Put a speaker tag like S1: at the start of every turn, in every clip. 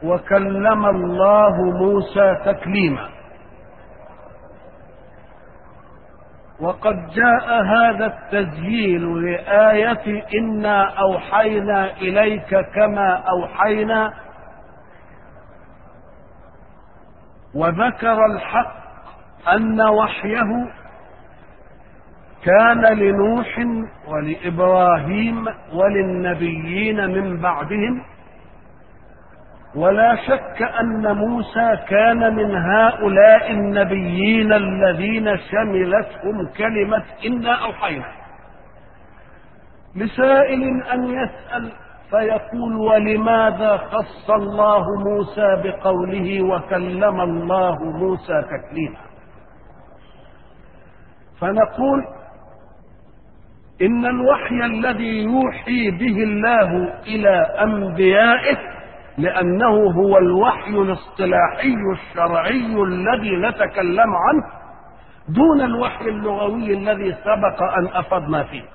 S1: وكلم الله موسى تكليما وقد جاء هذا التسجيل لآية إنا أوحينا إليك كما أوحينا وذكر الحق أن وحيه كان لنوح ولإبراهيم وللنبيين من بعدهم ولا شك أن موسى كان من هؤلاء النبيين الذين شملتهم كلمة إنا أوحينا لسائل أن يسأل فيقول ولماذا خص الله موسى بقوله وكلم الله موسى تكليما فنقول إن الوحي الذي يوحي به الله إلى أنبيائه لأنه هو الوحي الاصطلاحي الشرعي الذي نتكلم عنه دون الوحي اللغوي الذي سبق أن أفضنا فيه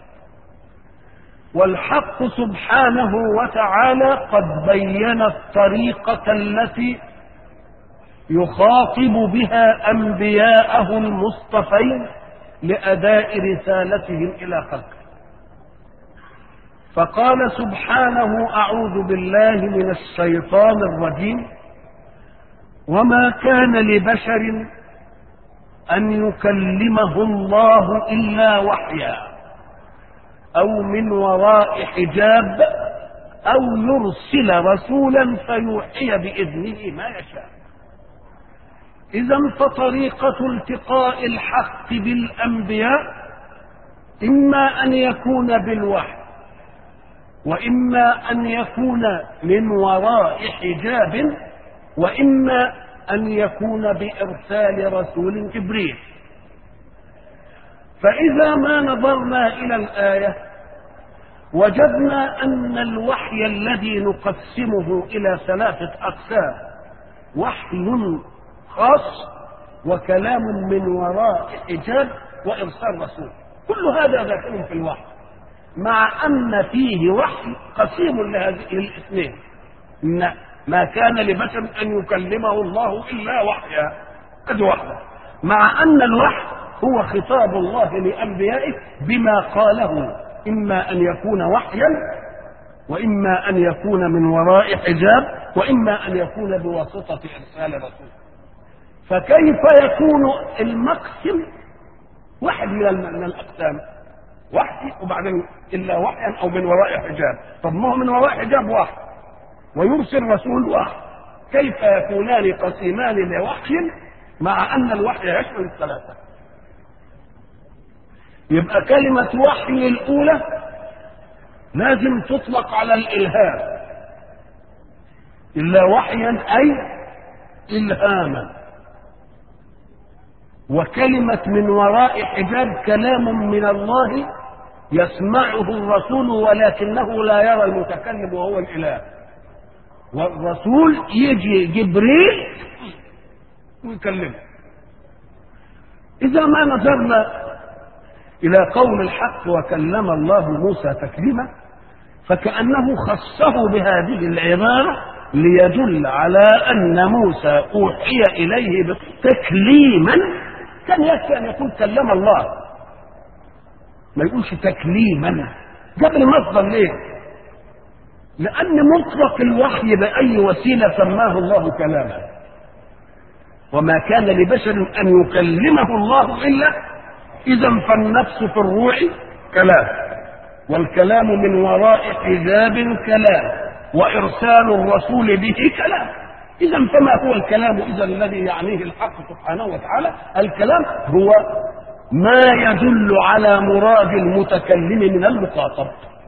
S1: والحق سبحانه وتعالى قد بين الطريقة التي يخاطب بها أنبياءه المصطفين لأداء رسالتهم إلى خلقه فقال سبحانه أعوذ بالله من الشيطان الرجيم وما كان لبشر أن يكلمه الله إلا وحيا أو من وراء حجاب أو يرسل رسولا فيوحي بإذنه ما يشاء إذا فطريقة التقاء الحق بالأنبياء إما أن يكون بالوحي وإما أن يكون من وراء حجاب وإما أن يكون بإرسال رسول جبريل فإذا ما نظرنا إلى الآية وجدنا أن الوحي الذي نقسمه إلى ثلاثة أقسام وحي خاص وكلام من وراء حجاب وإرسال رسول كل هذا داخل في الوحي مع أن فيه وحي قسيم لهذه الاثنين إن ما كان لبشر أن يكلمه الله إلا وحيا هذه واحدة مع أن الوحي هو خطاب الله لأنبيائه بما قاله إما أن يكون وحيا وإما أن يكون من وراء حجاب وإما أن يكون بواسطة إرسال رسول فكيف يكون المقسم واحد من الأقسام وحي وبعدين إلا وحيا أو من وراء حجاب طب ما هو من وراء حجاب واحد ويرسل رسول واحد كيف يكونان قسيمان لوحي مع أن الوحي يشمل الثلاثة يبقى كلمة وحي الأولى لازم تطلق على الإلهام إلا وحيا أي إلهاما وكلمة من وراء حجاب كلام من الله يسمعه الرسول ولكنه لا يرى المتكلم وهو الإله والرسول يجي جبريل ويكلمه إذا ما نظرنا إلى قول الحق وكلم الله موسى تكليما فكأنه خصه بهذه العبارة ليدل على أن موسى أوحي إليه تكليما كان يكفي أن يقول كلم الله ما يقولش تكليما جاب المصدر ليه؟ لأن مطلق الوحي بأي وسيلة سماه الله كلاما وما كان لبشر أن يكلمه الله إلا إذا فالنفس في الروح كلام والكلام من وراء حجاب كلام وإرسال الرسول به كلام إذا فما هو الكلام إذا الذي يعنيه الحق سبحانه وتعالى الكلام هو ما يدل على مراد المتكلم من المخاطب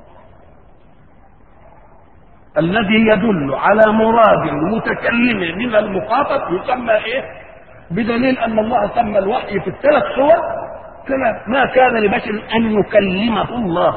S1: الذي يدل على مراد المتكلم من المخاطب يسمى ايه بدليل ان الله سمى الوحي في الثلاث صور كلام ما كان لبشر ان يكلمه الله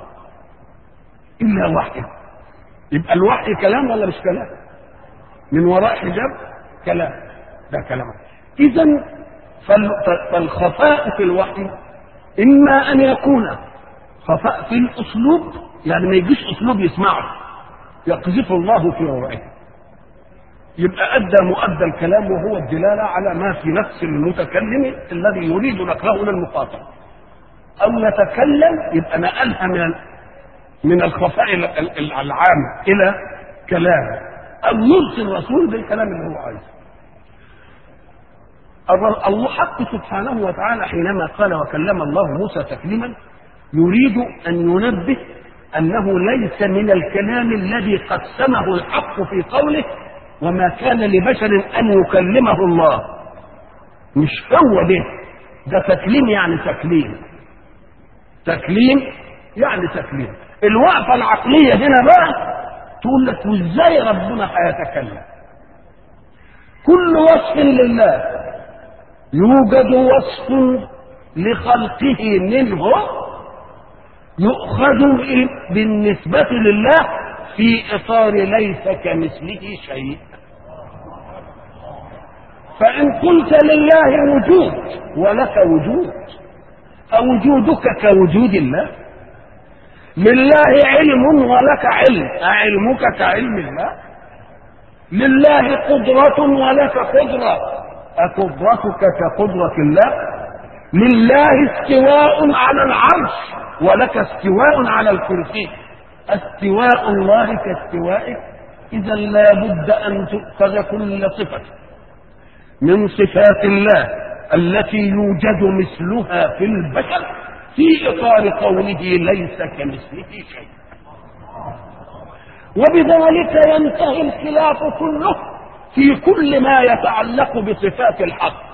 S1: الا وحي يبقى الوحي كلام ولا مش كلام من وراء حجاب كلام ده كلام اذا فالخفاء في الوحي اما ان يكون خفاء في الاسلوب يعني ما يجيش اسلوب يسمعه يقذف الله في روعه يبقى أدى مؤدى الكلام وهو الدلالة على ما في نفس المتكلم الذي يريد نقله للمخاطب أو يتكلم يبقى نقلها من من الخفاء العام إلى كلام أو يرسل الرسول بالكلام اللي هو عايزه الله حق سبحانه وتعالى حينما قال وكلم الله موسى تكليما يريد أن ينبه أنه ليس من الكلام الذي قسمه الحق في قوله وما كان لبشر أن يكلمه الله مش هو ده ده تكليم يعني تكليم تكليم يعني تكليم الوقفة العقلية هنا بقى تقول لك وازاي ربنا هيتكلم كل وصف لله يوجد وصف لخلقه منه يؤخذ بالنسبة لله في إطار ليس كمثله شيء فإن قلت لله وجود ولك وجود أوجودك كوجود الله لله علم ولك علم أعلمك كعلم الله لله قدرة ولك قدرة أقدرتك كقدرة الله لله استواء على العرش ولك استواء على الكرسي استواء الله كاستوائك إذا لا بد أن تؤخذ كل صفة من صفات الله التي يوجد مثلها في البشر في إطار قوله ليس كمثله شيء وبذلك ينتهي الخلاف كله في كل ما يتعلق بصفات الحق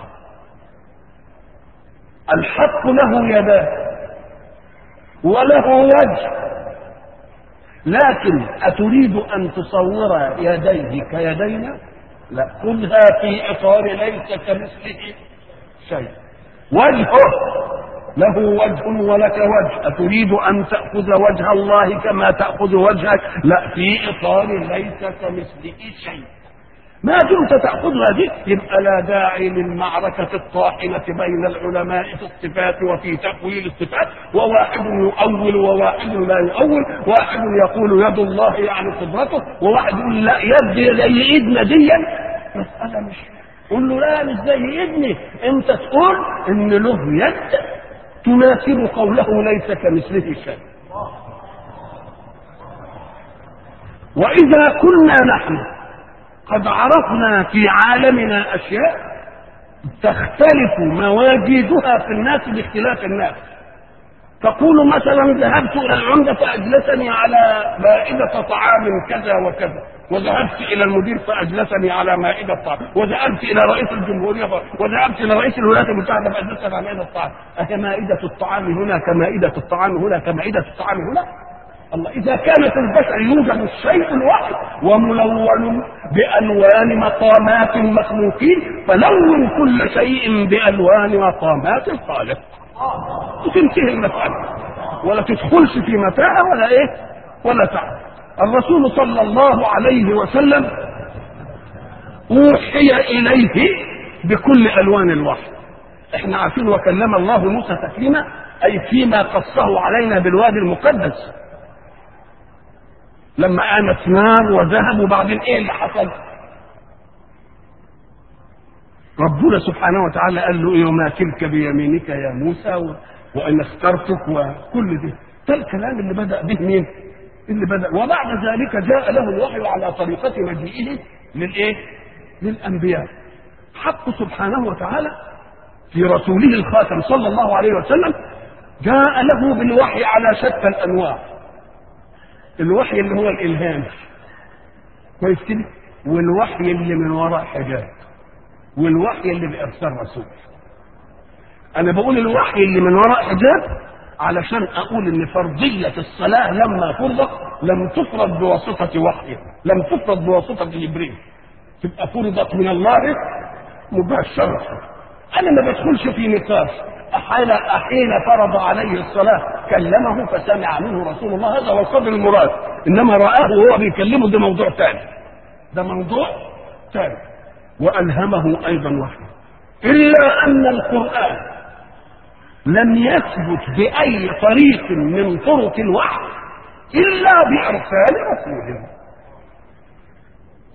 S1: الحق له يدان وله وجه لكن أتريد أن تصور يديه كيدينا لا خذها في إطار ليس كمثله شيء وجهه له وجه ولك وجه أتريد أن تأخذ وجه الله كما تأخذ وجهك لا في إطار ليس كمثله شيء ما دمت تأخذها دي يبقى لا داعي للمعركة الطاحنة بين العلماء في الصفات وفي تأويل الصفات وواحد يؤول وواحد لا يؤول واحد يقول يد الله يعني قدرته وواحد يقول لا يد زي ايدنا ديا مسألة مش قول له لا مش زي ايدني انت تقول ان له يد تناسب قوله ليس كمثله شيء وإذا كنا نحن قد عرفنا في عالمنا أشياء تختلف مواجدها في الناس باختلاف الناس تقول مثلا ذهبت إلى العمدة فأجلسني على مائدة طعام كذا وكذا وذهبت إلى المدير فأجلسني على مائدة طعام وذهبت إلى رئيس الجمهورية وذهبت إلى رئيس الولايات المتحدة فأجلسني على مائدة الطعام أهي مائدة الطعام هنا كمائدة الطعام هنا كمائدة الطعام هنا الله إذا كانت البشر يوجد الشيء الواحد وملون بألوان مقامات المخلوقين فلون كل شيء بألوان مقامات الخالق وتنتهي المسألة ولا تدخلش في متاهة ولا إيه ولا تعب الرسول صلى الله عليه وسلم أوحي إليه بكل ألوان الوحي احنا عارفين وكلم الله موسى تكليما أي فيما قصه علينا بالوادي المقدس لما قامت نار وذهب وبعدين ايه اللي حصل ربنا سبحانه وتعالى قال له ايه وما تلك بيمينك يا موسى و... وان اخترتك وكل ده ده الكلام اللي بدا به مين اللي بدا وبعد ذلك جاء له الوحي على طريقه مجيئه للايه للانبياء حق سبحانه وتعالى في رسوله الخاتم صلى الله عليه وسلم جاء له بالوحي على شتى الانواع الوحي اللي هو الالهام كويس كده والوحي اللي من وراء حجاب والوحي اللي بارسال رسول انا بقول الوحي اللي من وراء حجاب علشان اقول ان فرضيه الصلاه لما فرضت لم تفرض بواسطه وحي لم تفرض بواسطه جبريل تبقى فرضت من الله مباشره انا ما بدخلش في نقاش حين حين فرض عليه الصلاة كلمه فسمع منه رسول الله هذا هو القدر المراد إنما رآه وهو بيكلمه ده موضوع ثاني ده موضوع ثاني وألهمه أيضا وحيه إلا أن القرآن لم يثبت بأي طريق من طرق الوحي إلا بإرسال رسول كل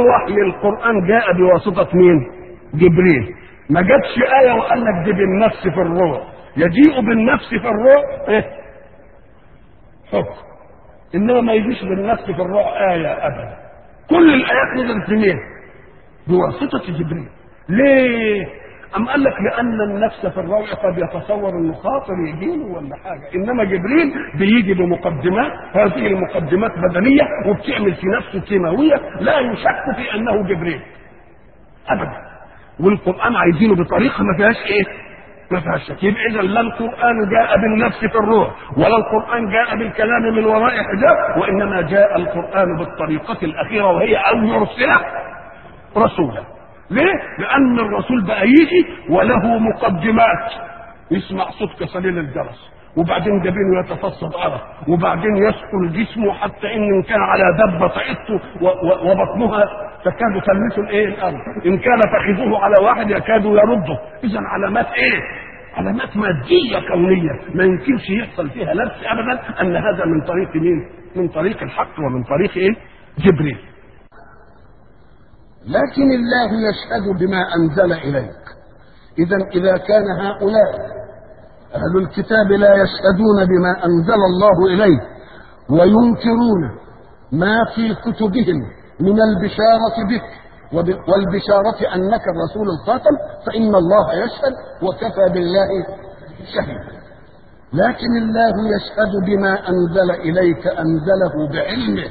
S1: وحي القرآن جاء بواسطة مين؟ جبريل ما جاتش آية وقال لك دي بالنفس في الروح يجيء بالنفس في الروح إيه؟ حكم إنما ما يجيش بالنفس في الروح آية أبدا كل الآيات نزلت منين؟ بواسطة جبريل ليه؟ أم قال لك لأن النفس في الروع قد يتصور إنه خاطر يجيله ولا حاجة، إنما جبريل بيجي بمقدمات، هذه المقدمات بدنية وبتعمل في نفسه كيماوية لا يشك في أنه جبريل. أبدا. والقرآن عايزينه بطريقة ما فيهاش إيه؟ ما فيهاش شك، يبقى إذا لا القرآن جاء بالنفس في الروح، ولا القرآن جاء بالكلام من وراء حجاب، وإنما جاء القرآن بالطريقة الأخيرة وهي أن يرسله رسولا. ليه؟ لأن الرسول بقى يجي وله مقدمات يسمع صوت كسليل الجرس وبعدين جبينه يتفصد عرق وبعدين يسكن جسمه حتى ان كان على دبه طعته وبطنها تكاد تلمس الايه الارض ان كان فخذه على واحد يكاد يرده اذا علامات ايه علامات ماديه كونيه ما يمكنش يحصل فيها لبس ابدا ان هذا من طريق مين من طريق الحق ومن طريق ايه جبريل لكن الله يشهد بما انزل اليك اذا اذا كان هؤلاء اهل الكتاب لا يشهدون بما انزل الله اليك وينكرون ما في كتبهم من البشاره بك والبشاره انك الرسول الخاتم فان الله يشهد وكفى بالله شهيدا لكن الله يشهد بما انزل اليك انزله بعلمه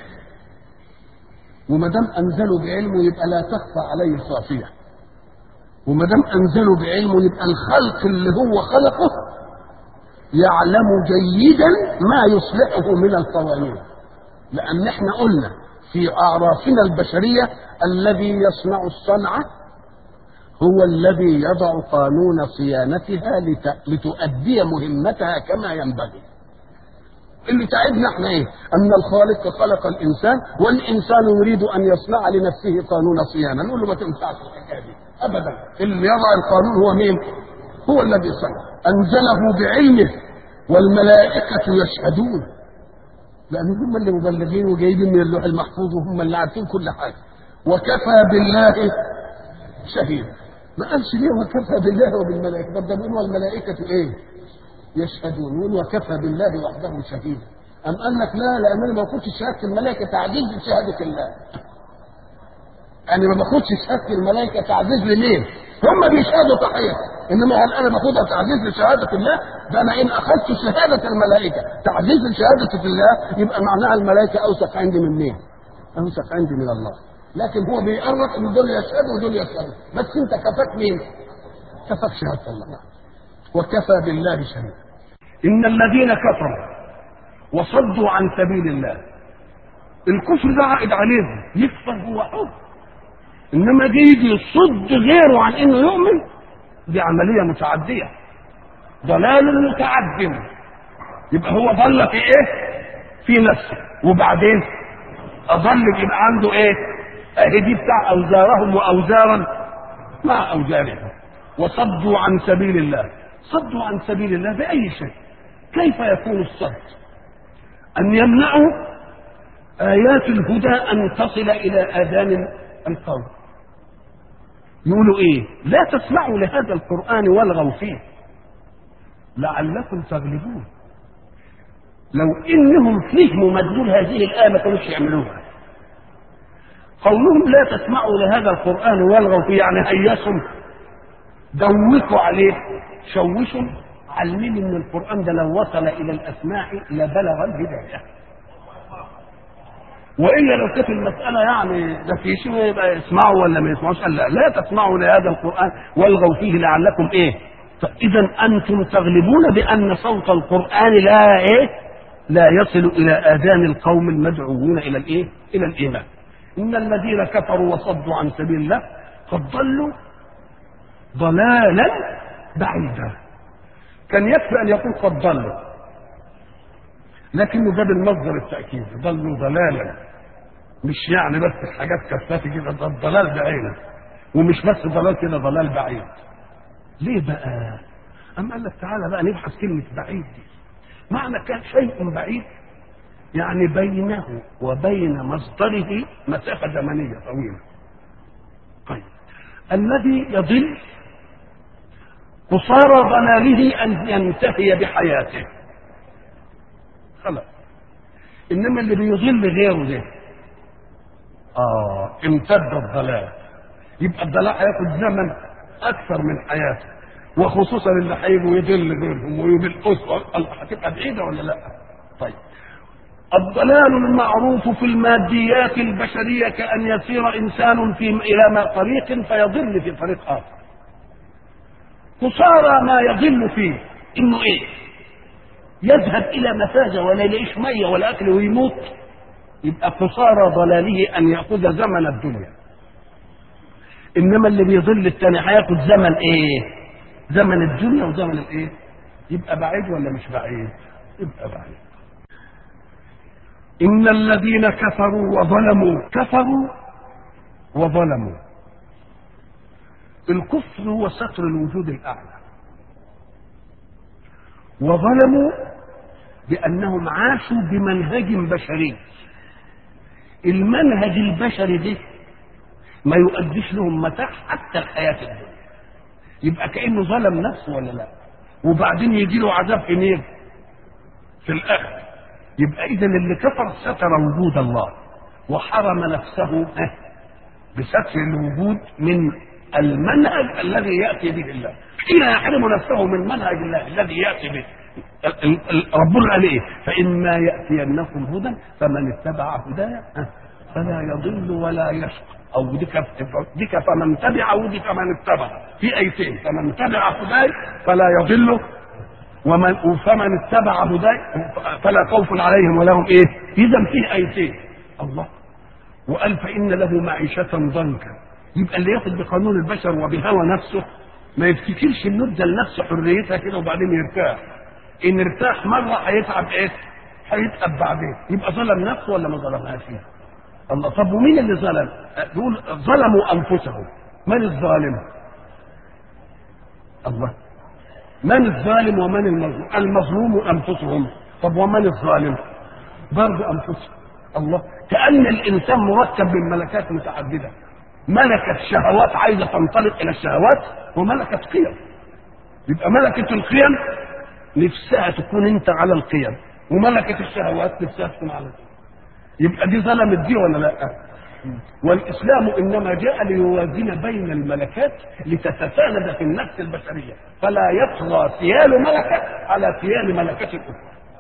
S1: وما دام انزله بعلمه يبقى لا تخفى عليه خافيه وما دام انزله بعلمه يبقى الخلق اللي هو خلقه يعلم جيدا ما يصلحه من القوانين لان احنا قلنا في اعرافنا البشريه الذي يصنع الصنعه هو الذي يضع قانون صيانتها لتؤدي مهمتها كما ينبغي اللي تعبنا احنا ايه؟ ان الخالق خلق الانسان والانسان يريد ان يصنع لنفسه قانون صيانه، نقول له ما تنفعش الحكايه دي ابدا، اللي يضع القانون هو مين؟ هو الذي صنع، انزله بعلمه والملائكه يشهدون لان هم اللي مبلغين وجايبين من اللوح المحفوظ وهم اللي عارفين كل حاجه وكفى بالله شهيدا ما قالش ليه وكفى بالله وبالملائكه ده بيقول والملائكه ايه؟ يشهدون يقول وكفى بالله وحده شهيدا أم قال لك لا لأن أنا ما باخدش شهادة الملائكة تعزيز بشهادة الله أنا ما باخدش شهادة الملائكة تعزيز لمين؟ هم بيشهدوا صحيح إنما هل أنا باخدها تعزيز لشهادة الله؟ ده أنا إن أخذت شهادة الملائكة تعزيز لشهادة الله يبقى معناها الملائكة أوثق عندي من مين؟ أوثق عندي من الله لكن هو بيقرب إن دول يشهدوا ودول يشهدوا بس أنت كفاك مين؟ كفاك شهادة الله وكفى بالله شهيدا إن الذين كفروا وصدوا عن سبيل الله الكفر ده عائد عليهم يكفر هو حر إنما دي يجي يصد غيره عن إنه يؤمن دي عملية متعدية ضلال متعد يبقى هو ضل في إيه؟ في نفسه وبعدين أضل يبقى عنده إيه؟ أهي دي بتاع أوزارهم وأوزارا مع أوزارهم وصدوا عن سبيل الله صدوا عن سبيل الله بأي شيء كيف يكون الصد أن يمنعوا آيات الهدى أن تصل إلى آذان القوم يقولوا إيه لا تسمعوا لهذا القرآن والغوا فيه لعلكم تغلبون لو إنهم فهموا مدلول هذه الآية ما كانوش يعملوها قولهم لا تسمعوا لهذا القرآن والغوا فيه يعني هيسوا دوكوا عليه شوشوا علمني ان القران ده لو وصل الى الاسماع لبلغ الهدايه والا لو كانت المساله يعني ده في شيء يبقى يسمعوا ولا ما يسمعوش قال لا لا تسمعوا لهذا القران والغوا فيه لعلكم ايه فاذا انتم تغلبون بان صوت القران لا ايه لا يصل الى اذان القوم المدعوين الى الايه الى الايمان ان الذين كفروا وصدوا عن سبيل الله قد ضلوا ضلالا بعيدا كان يكفي ان يقول قد ضلوا لكنه جاب المصدر التاكيد ضلوا ضلالا مش يعني بس حاجات كفاتي كده ده الضلال بعينه ومش بس ضلال كده ضلال بعيد ليه بقى أم قال لك تعالى بقى نبحث كلمة بعيد دي معنى كان شيء بعيد يعني بينه وبين مصدره مسافة زمنية طويلة الذي يضل قصارى ضلاله ان ينتهي بحياته خلاص انما اللي بيضل غيره ده اه امتد الضلال يبقى الضلال هياخد زمن اكثر من حياته وخصوصا اللي هيجوا يضل غيرهم ويضل اسره الله هتبقى بعيده ولا لا؟ طيب الضلال المعروف في الماديات البشريه كان يسير انسان في الى ما طريق فيضل في طريق اخر. قصارى ما يضل فيه انه ايه؟ يذهب الى مفازه ولا يلاقيش ميه ولا اكل ويموت يبقى قصارى ضلاله ان ياخذ زمن الدنيا. انما اللي بيضل الثاني هياخد زمن ايه؟ زمن الدنيا وزمن الايه؟ يبقى بعيد ولا مش بعيد؟ يبقى بعيد. إن الذين كفروا وظلموا كفروا وظلموا الكفر هو ستر الوجود الأعلى وظلموا بأنهم عاشوا بمنهج بشري المنهج البشري ده ما يؤديش لهم متاع حتى الحياة الدنيا يبقى كأنه ظلم نفسه ولا لا وبعدين يجي له عذاب في مين في الآخر يبقى اذا اللي كفر ستر وجود الله وحرم نفسه بستر الوجود من المنهج الذي ياتي به الله حين يحرم نفسه من منهج الله الذي ياتي به ربنا قال ايه فاما ياتينكم هدى فمن اتبع هدايا فلا يضل ولا يشقى او ديك ديك فمن تبع ودي فمن اتبع في ايتين فمن تبع هداي فلا يضل ومن فمن اتبع هداي فلا خوف عليهم ولا هم ايه؟ اذا فيه ايتين الله وقال فان له معيشه ضنكا يبقى اللي ياخذ بقانون البشر وبهوى نفسه ما يفتكرش انه ادى لنفسه حريتها كده وبعدين يرتاح ان ارتاح مره هيتعب ايه؟ هيتعب بعدين يبقى ظلم نفسه ولا ما ظلمهاش فيها؟ الله طب ومين اللي ظلم؟ يقول ظلموا انفسهم من الظالم؟ الله من الظالم ومن المظلوم المظلوم انفسهم طب ومن الظالم برضه انفسهم الله كان الانسان مركب من ملكات متعدده ملكه شهوات عايزه تنطلق الى الشهوات وملكه قيم يبقى ملكه القيم نفسها تكون انت على القيم وملكه الشهوات نفسها تكون على القيم يبقى دي ظلمت دي ولا لا والاسلام انما جاء ليوازن بين الملكات لتتساند في النفس البشريه فلا يطغى سيال ملكه على سيال ملكه اخرى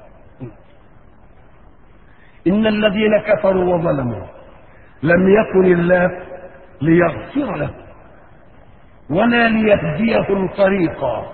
S1: ان الذين كفروا وظلموا لم يكن الله ليغفر لهم ولا ليهديهم طريقا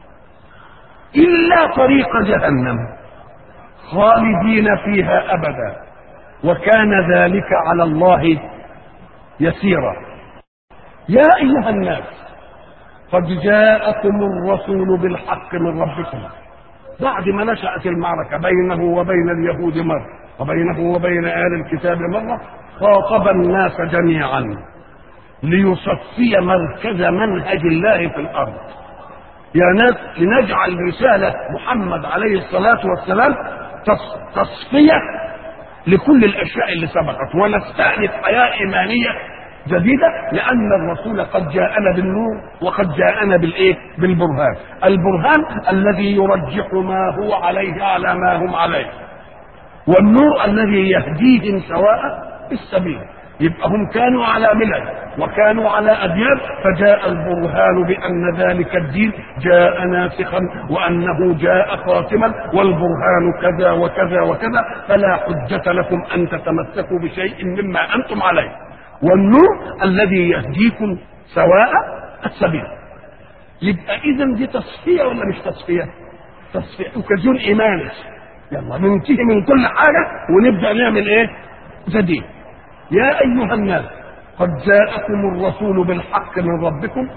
S1: الا طريق جهنم خالدين فيها ابدا وكان ذلك على الله يسيرا يا ايها الناس قد جاءكم الرسول بالحق من ربكم بعد ما نشأت المعركة بينه وبين اليهود مرة وبينه وبين آل الكتاب مرة خاطب الناس جميعا ليصفي مركز منهج الله في الأرض يا ناس لنجعل رسالة محمد عليه الصلاة والسلام تصفية لكل الاشياء اللي سبقت ونستأنف حياه ايمانيه جديده لان الرسول قد جاءنا بالنور وقد جاءنا بالايه؟ بالبرهان، البرهان الذي يرجح ما هو عليه على ما هم عليه. والنور الذي يهديهم سواء السبيل. يبقى هم كانوا على ملل وكانوا على اديان فجاء البرهان بان ذلك الدين جاء ناسخا وانه جاء خاتما والبرهان كذا وكذا وكذا فلا حجه لكم ان تتمسكوا بشيء مما انتم عليه والنور الذي يهديكم سواء السبيل يبقى اذا دي تصفيه ولا مش تصفيه؟ تصفيه اوكازيون ايماني يلا ننتهي من كل حاجه ونبدا نعمل ايه؟ جديد يا ايها الناس قد جاءكم الرسول بالحق من ربكم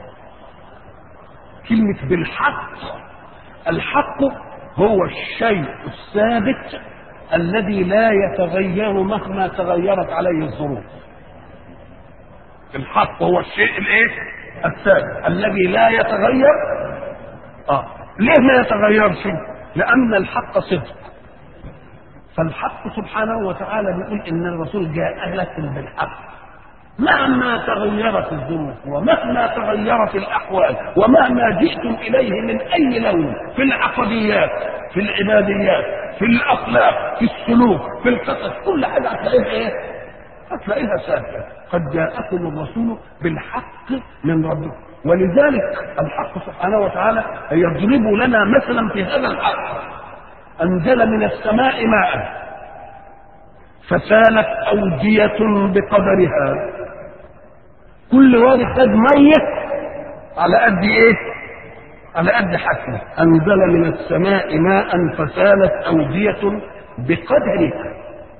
S1: كلمة بالحق الحق هو الشيء الثابت الذي لا يتغير مهما تغيرت عليه الظروف الحق هو الشيء الايه الثابت الذي لا يتغير اه ليه ما يتغيرش لان الحق صدق فالحق سبحانه وتعالى بيقول ان الرسول جاء لكم بالحق مهما تغيرت الظروف ومهما تغيرت الاحوال ومهما جئتم اليه من اي لون في العقديات في العباديات في الاخلاق في السلوك في القصص كل حاجه هتلاقيها ايه؟ هتلاقيها ثابته قد جاءكم الرسول بالحق من ربكم ولذلك الحق سبحانه وتعالى يضرب لنا مثلا في هذا الحق انزل من السماء ماء فسالت اوديه بقدرها كل واد خد ميه على قد ايه على قد حكمه انزل من السماء ماء فسالت اوديه بقدرها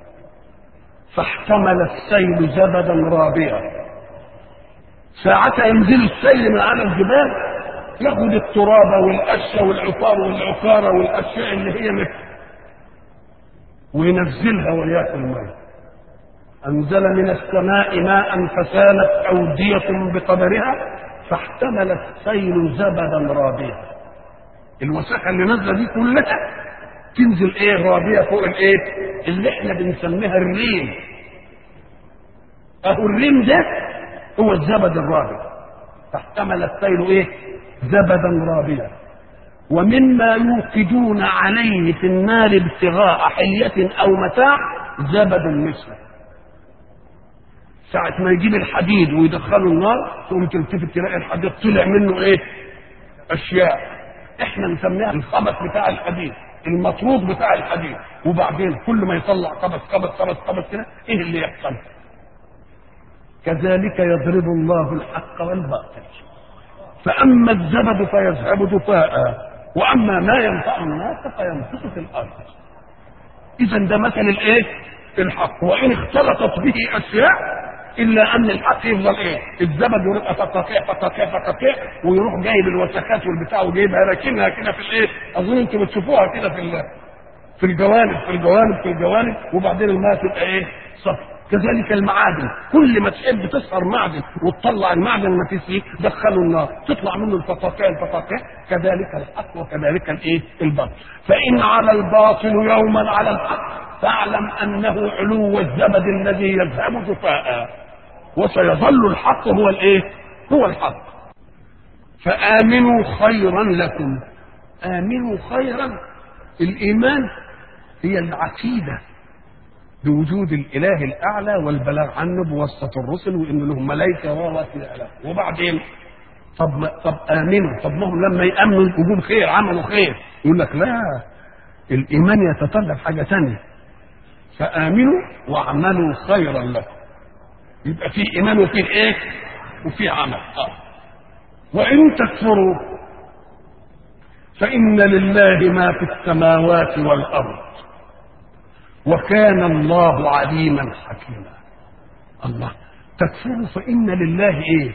S1: فاحتمل السيل زبدا رابيا ساعتها ينزل السيل من على الجبال ياخد التراب والقشه والعفار والعكاره والاشياء اللي هي مثل وينزلها وياكل ميه أنزل من السماء ماء فسالت أودية بقدرها فاحتمل السيل زبدا رابيا الوساخة اللي نازلة دي كلها تنزل ايه رابية فوق الايه اللي احنا بنسميها الريم اهو الريم ده هو الزبد الرابي فاحتمل السيل ايه زبدا رابيا ومما يوقدون عليه في النار ابتغاء حلية أو متاع زبد مثله ساعة ما يجيب الحديد ويدخله النار تقوم تلتفت تلاقي الحديد طلع منه ايه؟ أشياء احنا نسميها الخبث بتاع الحديد المطرود بتاع الحديد وبعدين كل ما يطلع خبث خبث خبث خبث كده ايه اللي يحصل؟ كذلك يضرب الله الحق والباطل فأما الزبد فيذهب دفاء واما ما ينفع الناس فيمكث في الارض اذا ده مثل الايه الحق وان اختلطت به اشياء الا ان الحق يفضل ايه الزبد يبقى فقاقيع فقاقيع فقاقيع ويروح جايب الوسخات والبتاع وجايبها راكنها كده في الايه اظن انتم بتشوفوها كده في في الجوانب في الجوانب في الجوانب وبعدين الماء تبقى ايه صفر كذلك المعادن كل ما تحب تسهر معدن وتطلع المعدن ما فيه دخله النار تطلع منه الفقاقيع الفقاقيع كذلك الحق وكذلك الايه الباطل فان على الباطل يوما على الحق فاعلم انه علو الزبد الذي يذهب جفاء وسيظل الحق هو الايه هو الحق فامنوا خيرا لكم امنوا خيرا الايمان هي العقيده بوجود الاله الاعلى والبلاغ عنه بواسطه الرسل وان لهم ملائكه وواسطه وبعدين طب طب امنوا طب ما هم لما يامنوا وجود خير عملوا خير يقول لك لا الايمان يتطلب حاجه ثانيه فامنوا واعملوا خيرا لكم يبقى في ايمان وفيه ايه وفي عمل آه. وان تكفروا فان لله ما في السماوات والارض وكان الله عليما حكيما الله تكفروا فإن لله إيه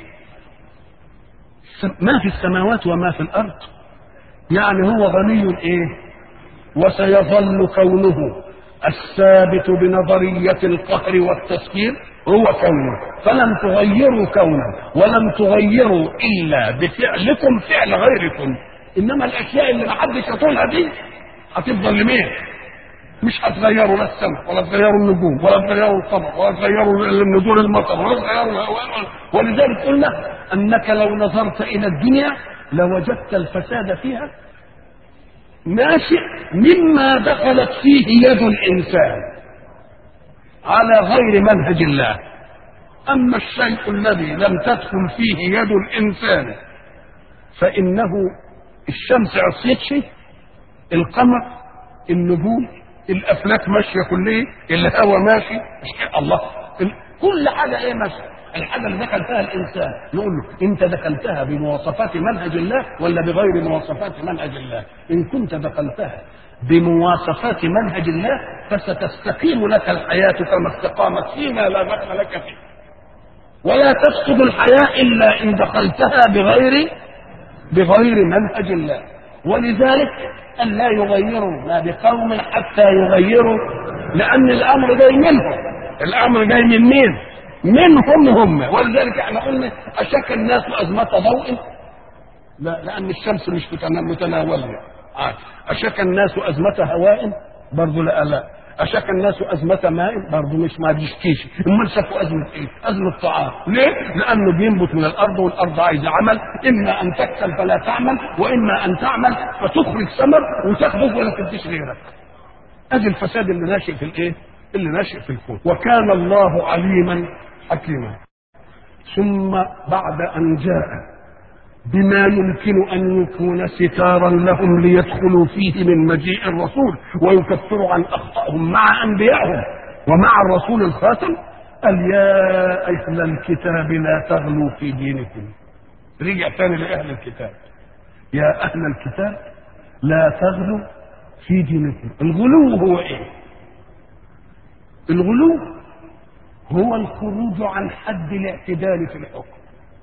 S1: ما في السماوات وما في الأرض يعني هو غني إيه وسيظل كونه الثابت بنظرية القهر والتسكير هو كونه فلم تغيروا كونه ولم تغيروا إلا بفعلكم فعل غيركم إنما الأشياء اللي محدش يطولها دي هتفضل لمين مش هتغيروا لا السماء ولا تغيروا النجوم ولا تغيروا القمر ولا تغيروا نزول المطر ولا تغيروا ولذلك قلنا انك لو نظرت الى الدنيا لوجدت الفساد فيها ناشئ مما دخلت فيه يد الانسان على غير منهج الله اما الشيء الذي لم تدخل فيه يد الانسان فانه الشمس عصيت شيء القمر النجوم الافلاك ماشيه كلها الهواء ماشي الله كل حاجه ايه ماشيه الحاجه اللي دخل فيها الانسان نقول له انت دخلتها بمواصفات منهج الله ولا بغير مواصفات منهج الله ان كنت دخلتها بمواصفات منهج الله فستستقيم لك الحياه كما استقامت فيما لا دخل لك فيه ولا تفسد الحياه الا ان دخلتها بغير بغير منهج الله ولذلك أن لا يغيروا ما بقوم حتى يغيروا لأن الأمر جاي منهم الأمر جاي من مين؟ منهم هم ولذلك احنا قلنا أشك الناس أزمة ضوء لا لأن الشمس مش متناولة أشك الناس أزمة هواء برضه لا لا أشك الناس أزمة ماء برضه مش ما بيشكيش أمال شافوا أزمة إيه؟ أزمة طعام ليه؟ لأنه بينبت من الأرض والأرض عايزة عمل إما أن تكسل فلا تعمل وإما أن تعمل فتخرج ثمر وتخبز ولا تديش غيرك ادي الفساد اللي ناشئ في الايه؟ اللي ناشئ في الكون وكان الله عليما حكيما ثم بعد ان جاء بما يمكن ان يكون ستارا لهم ليدخلوا فيه من مجيء الرسول ويكفروا عن اخطائهم مع انبيائهم ومع الرسول الخاتم قال يا اهل الكتاب لا تغلوا في دينكم رجع تاني لاهل الكتاب يا اهل الكتاب لا تغلوا في دينكم الغلو هو ايه الغلو هو الخروج عن حد الاعتدال في الحكم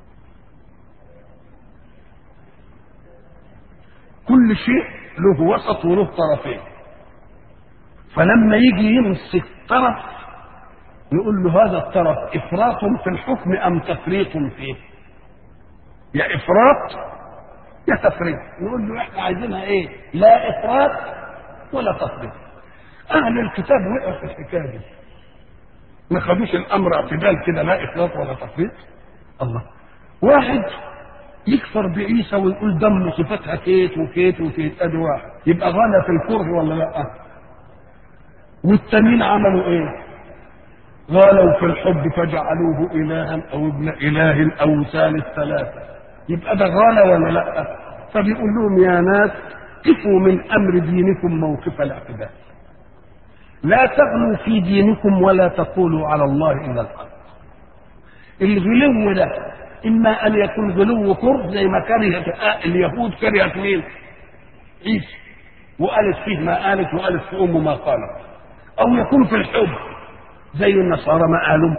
S1: كل شيء له وسط وله طرفين فلما يجي يمسك طرف نقول له هذا الطرف افراط في الحكم ام تفريط فيه يا افراط يا تفريط نقول له احنا عايزينها ايه لا افراط ولا تفريط اهل الكتاب وقعوا في الحكايه دي ما خدوش الامر اعتدال كده لا افراط ولا تفريط الله واحد يكفر بعيسى ويقول دم صفتها كيت وكيت وكيت ادي واحد يبقى غنى في الكره ولا لا والتانيين عملوا ايه غالوا في الحب فجعلوه الها او ابن اله او ثالث ثلاثه يبقى ده غالى ولا لا فبيقول لهم يا ناس قفوا من امر دينكم موقف الاعتدال لا تغلوا في دينكم ولا تقولوا على الله الا الحق الغلو ده اما ان يكون غلو كره زي ما كرهت اليهود كرهت مين عيسى وقالت فيه ما قالت وقالت في امه ما قالت او يكون في الحب زي النصارى ما قالوا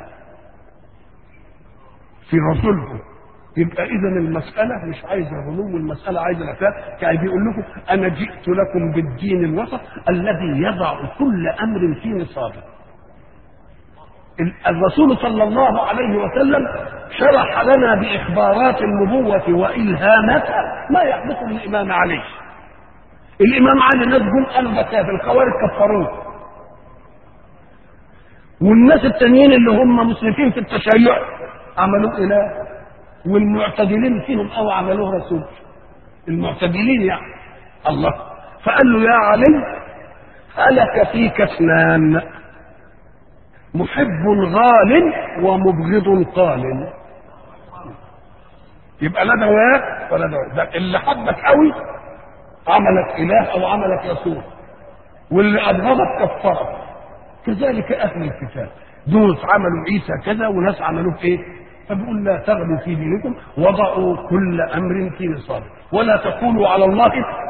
S1: في رسولهم يبقى اذا المساله مش عايزه غلو المساله عايزه الافات كان بيقول لكم انا جئت لكم بالدين الوسط الذي يضع كل امر في نصابه الرسول صلى الله عليه وسلم شرح لنا باخبارات النبوه والهاماتها ما يحدث للامام علي الامام علي ناس جم قالوا ده كافر الخوارج كفروه والناس التانيين اللي هم مسرفين في التشيع عملوه اله والمعتدلين فيهم او عملوه رسول المعتدلين يعني الله فقال له يا علي هلك فيك اثنان محب غال ومبغض قال يبقى لا دواء ولا دواء ده اللي حبك قوي عملك اله او عملك رسول واللي ابغضك كفرك كذلك اهل الكتاب دول عملوا عيسى كذا وناس عملوه ايه فبيقول لا تغلوا في دينكم وضعوا كل امر في نصابه ولا تقولوا على الله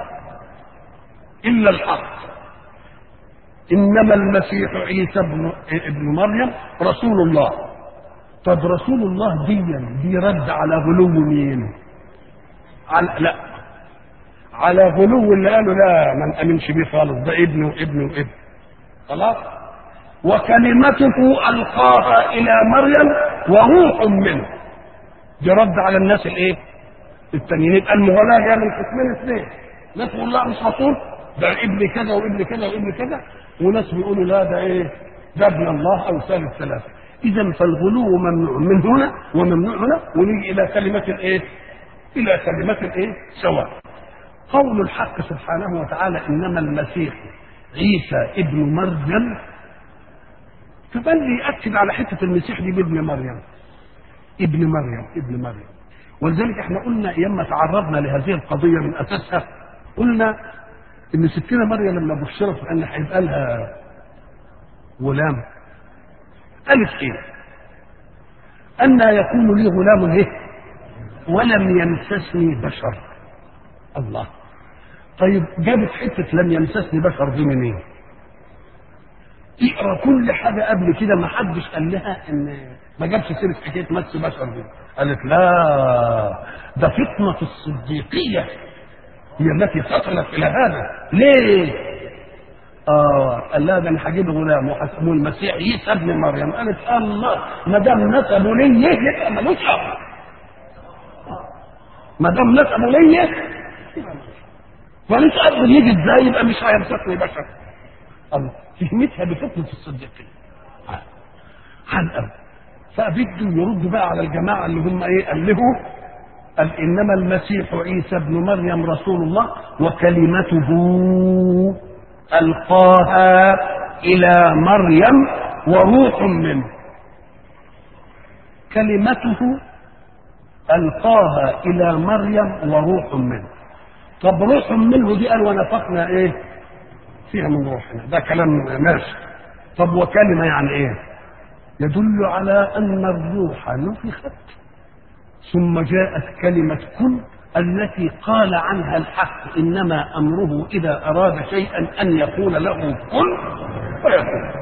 S1: الا الحق انما المسيح عيسى ابن ابن مريم رسول الله طب رسول الله دي دي رد على غلو مين على لا على غلو اللي قالوا لا ما نامنش بيه خالص ده ابنه وابنه وابن خلاص وكلمته القاها الى مريم وروح منه دي رد على الناس الايه التانيين يبقى المغالاه هي من قسمين اثنين ناس تقول لا مش رسول ده ابن كذا وابن كذا وابن كذا وناس بيقولوا لا ده ايه ده ابن الله او ثالث ثلاثه اذا فالغلو ممنوع من هنا وممنوع هنا ونيجي الى كلمه الايه الى كلمه الايه سواء قول الحق سبحانه وتعالى انما المسيح عيسى ابن مريم فبل يأكد على حتة المسيح دي بابن مريم ابن مريم ابن مريم ولذلك احنا قلنا ايام ما تعرضنا لهذه القضية من اساسها قلنا ان ستنا مريم لما بشرت ان هيبقى لها غلام قالت ايه؟ أن يكون لي غلام ايه؟ ولم يمسسني بشر الله طيب جابت حتة لم يمسسني بشر دي منين؟ إيه؟ اقرا كل حاجه قبل كده ما حدش قال لها ان ما جابش سيره حكايه مس بشر دي قالت لا ده فطنه الصديقيه هي التي فطنت الى هذا ليه؟ اه قال لها ده انا هجيب غلام وهسموه المسيح عيسى ابن مريم قالت الله ما دام نسبه لي يبقى ملوش اب ما دام نسبه لي ملوش اب يجي ازاي يبقى مش هيمسكني بشر الله فهمتها بفتنة الصديقين عن أب فبده يرد بقى على الجماعة اللي هم ايه ألهوا قال إنما المسيح عيسى ابن مريم رسول الله وكلمته ألقاها إلى مريم وروح منه كلمته ألقاها إلى مريم وروح منه طب روح منه دي قال ونفخنا إيه فيها من روحنا ده كلام ماشي طب وكلمة يعني إيه يدل على أن الروح نفخت ثم جاءت كلمة كن التي قال عنها الحق إنما أمره إذا أراد شيئا أن يقول له كن فيكون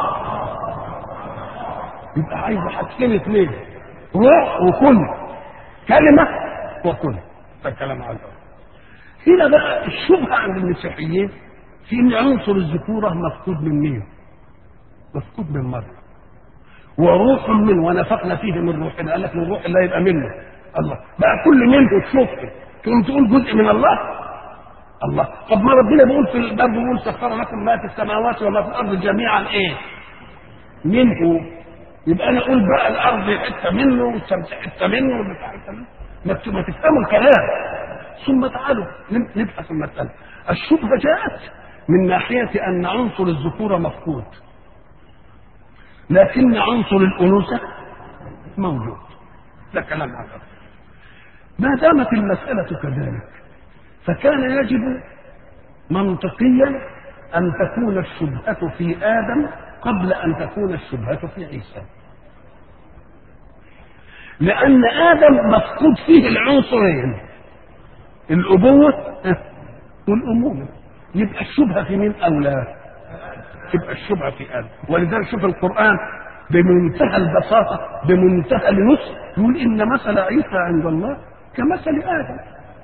S1: يبقى عايز حاجتين اثنين روح وكن كلمة وكن ده كلام على هنا بقى الشبهة عند المسيحيين في ان عنصر الذكورة مفقود من مين؟ مفقود من مريم وروح منه ونفخنا فيه من روحنا قال لك من روح الله يبقى منه الله بقى كل منه تشوفه تقوم تقول جزء من الله الله طب ما ربنا بيقول في الباب بيقول سخر لكم ما في السماوات وما في الارض جميعا ايه؟ منه يبقى انا اقول بقى الارض حته منه والشمس حته منه والبتاع حته منه ما ما تفهموا الكلام ثم تعالوا نبحث المساله الشبهه جاءت من ناحيه ان عنصر الذكوره مفقود لكن عنصر الانوثه موجود ده كلام هذا ما دامت المساله كذلك فكان يجب منطقيا ان تكون الشبهه في ادم قبل ان تكون الشبهه في عيسى لأن آدم مفقود فيه العنصرين الأبوة والأمومة يبقى الشبهة في مين أولى؟ تبقى الشبهة في آدم ولذلك شوف القرآن بمنتهى البساطة بمنتهى اليسر يقول إن مثل عيسى عند الله كمثل آدم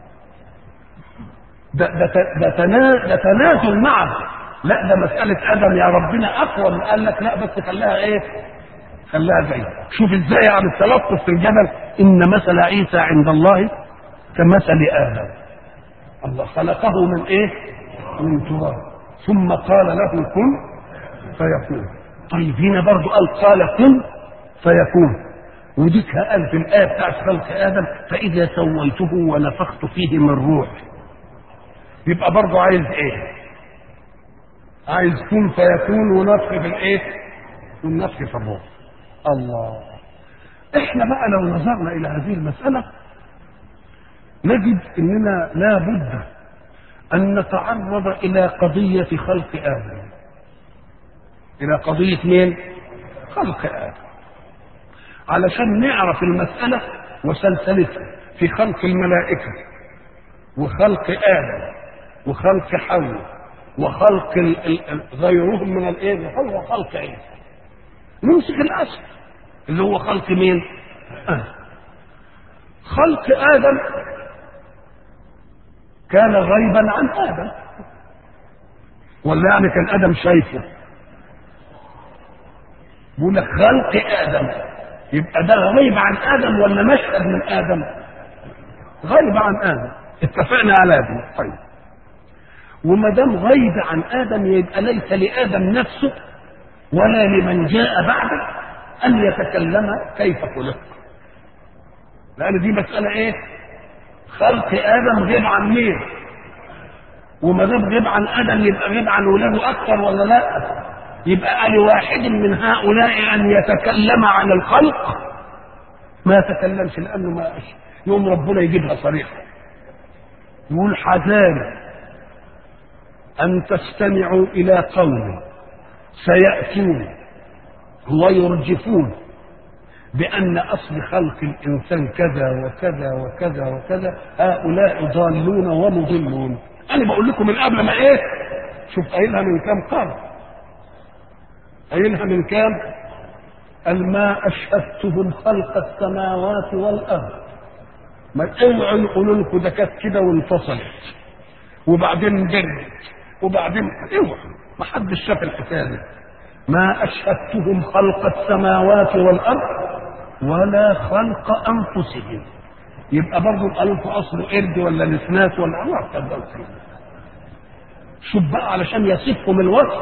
S1: ده ده ده, تنا ده تنازل معه لا ده مسألة آدم يا ربنا أقوى من قال لك لا بس خلاها إيه؟ خلاها زي شوف ازاي يعني التلطف في الجبل ان مثل عيسى عند الله كمثل ادم الله خلقه من ايه من تراب ثم قال له كن فيكون طيب هنا برضو قال قال كن فيكون وديك قال في الآية بتاعت خلق آدم فإذا سويته ونفخت فيه من روح يبقى برضو عايز إيه؟ عايز كن فيكون ونفخ في الإيه؟ والنفخ في الروح الله احنا بقى لو نظرنا الى هذه المسألة نجد اننا لا بد ان نتعرض الى قضية خلق ادم الى قضية مين خلق ادم علشان نعرف المسألة وسلسلتها في خلق الملائكة وخلق ادم وخلق حواء وخلق غيرهم من الايه وخلق عيسى نمسك الاصل اللي هو خلق مين آه. خلق ادم كان غيبا عن ادم ولا يعني كان ادم شايفه بيقول لك خلق ادم يبقى ده غيب عن ادم ولا مشهد من ادم غيب عن ادم اتفقنا على ادم طيب وما دام غيب عن ادم يبقى ليس لادم نفسه ولا لمن جاء بعده ان يتكلم كيف خلق لان دي مساله ايه خلق ادم غيب عن مين وما دام غيب عن ادم يبقى غيب عن ولاده اكثر ولا لا يبقى لواحد من هؤلاء ان يتكلم عن الخلق ما يتكلمش لانه ما يوم ربنا يجيبها صريحه يقول حذاري ان تستمعوا الى قوم سيأتون ويرجفون بأن أصل خلق الإنسان كذا وكذا وكذا وكذا هؤلاء ضالون ومضلون أنا بقول لكم من قبل ما إيه شوف قايلها من كام قرن قايلها من كام قال ما أشهدتهم خلق السماوات والأرض ما اوعوا يقولوا لكم ده كانت كده وانفصلت وبعدين جرت وبعدين اوعوا ما حدش شاف الحكايه دي ما اشهدتهم خلق السماوات والارض ولا خلق انفسهم يبقى برضه قالوا في اصله قرد ولا نسناس ولا الله كذا شوف بقى علشان يصفهم الوصف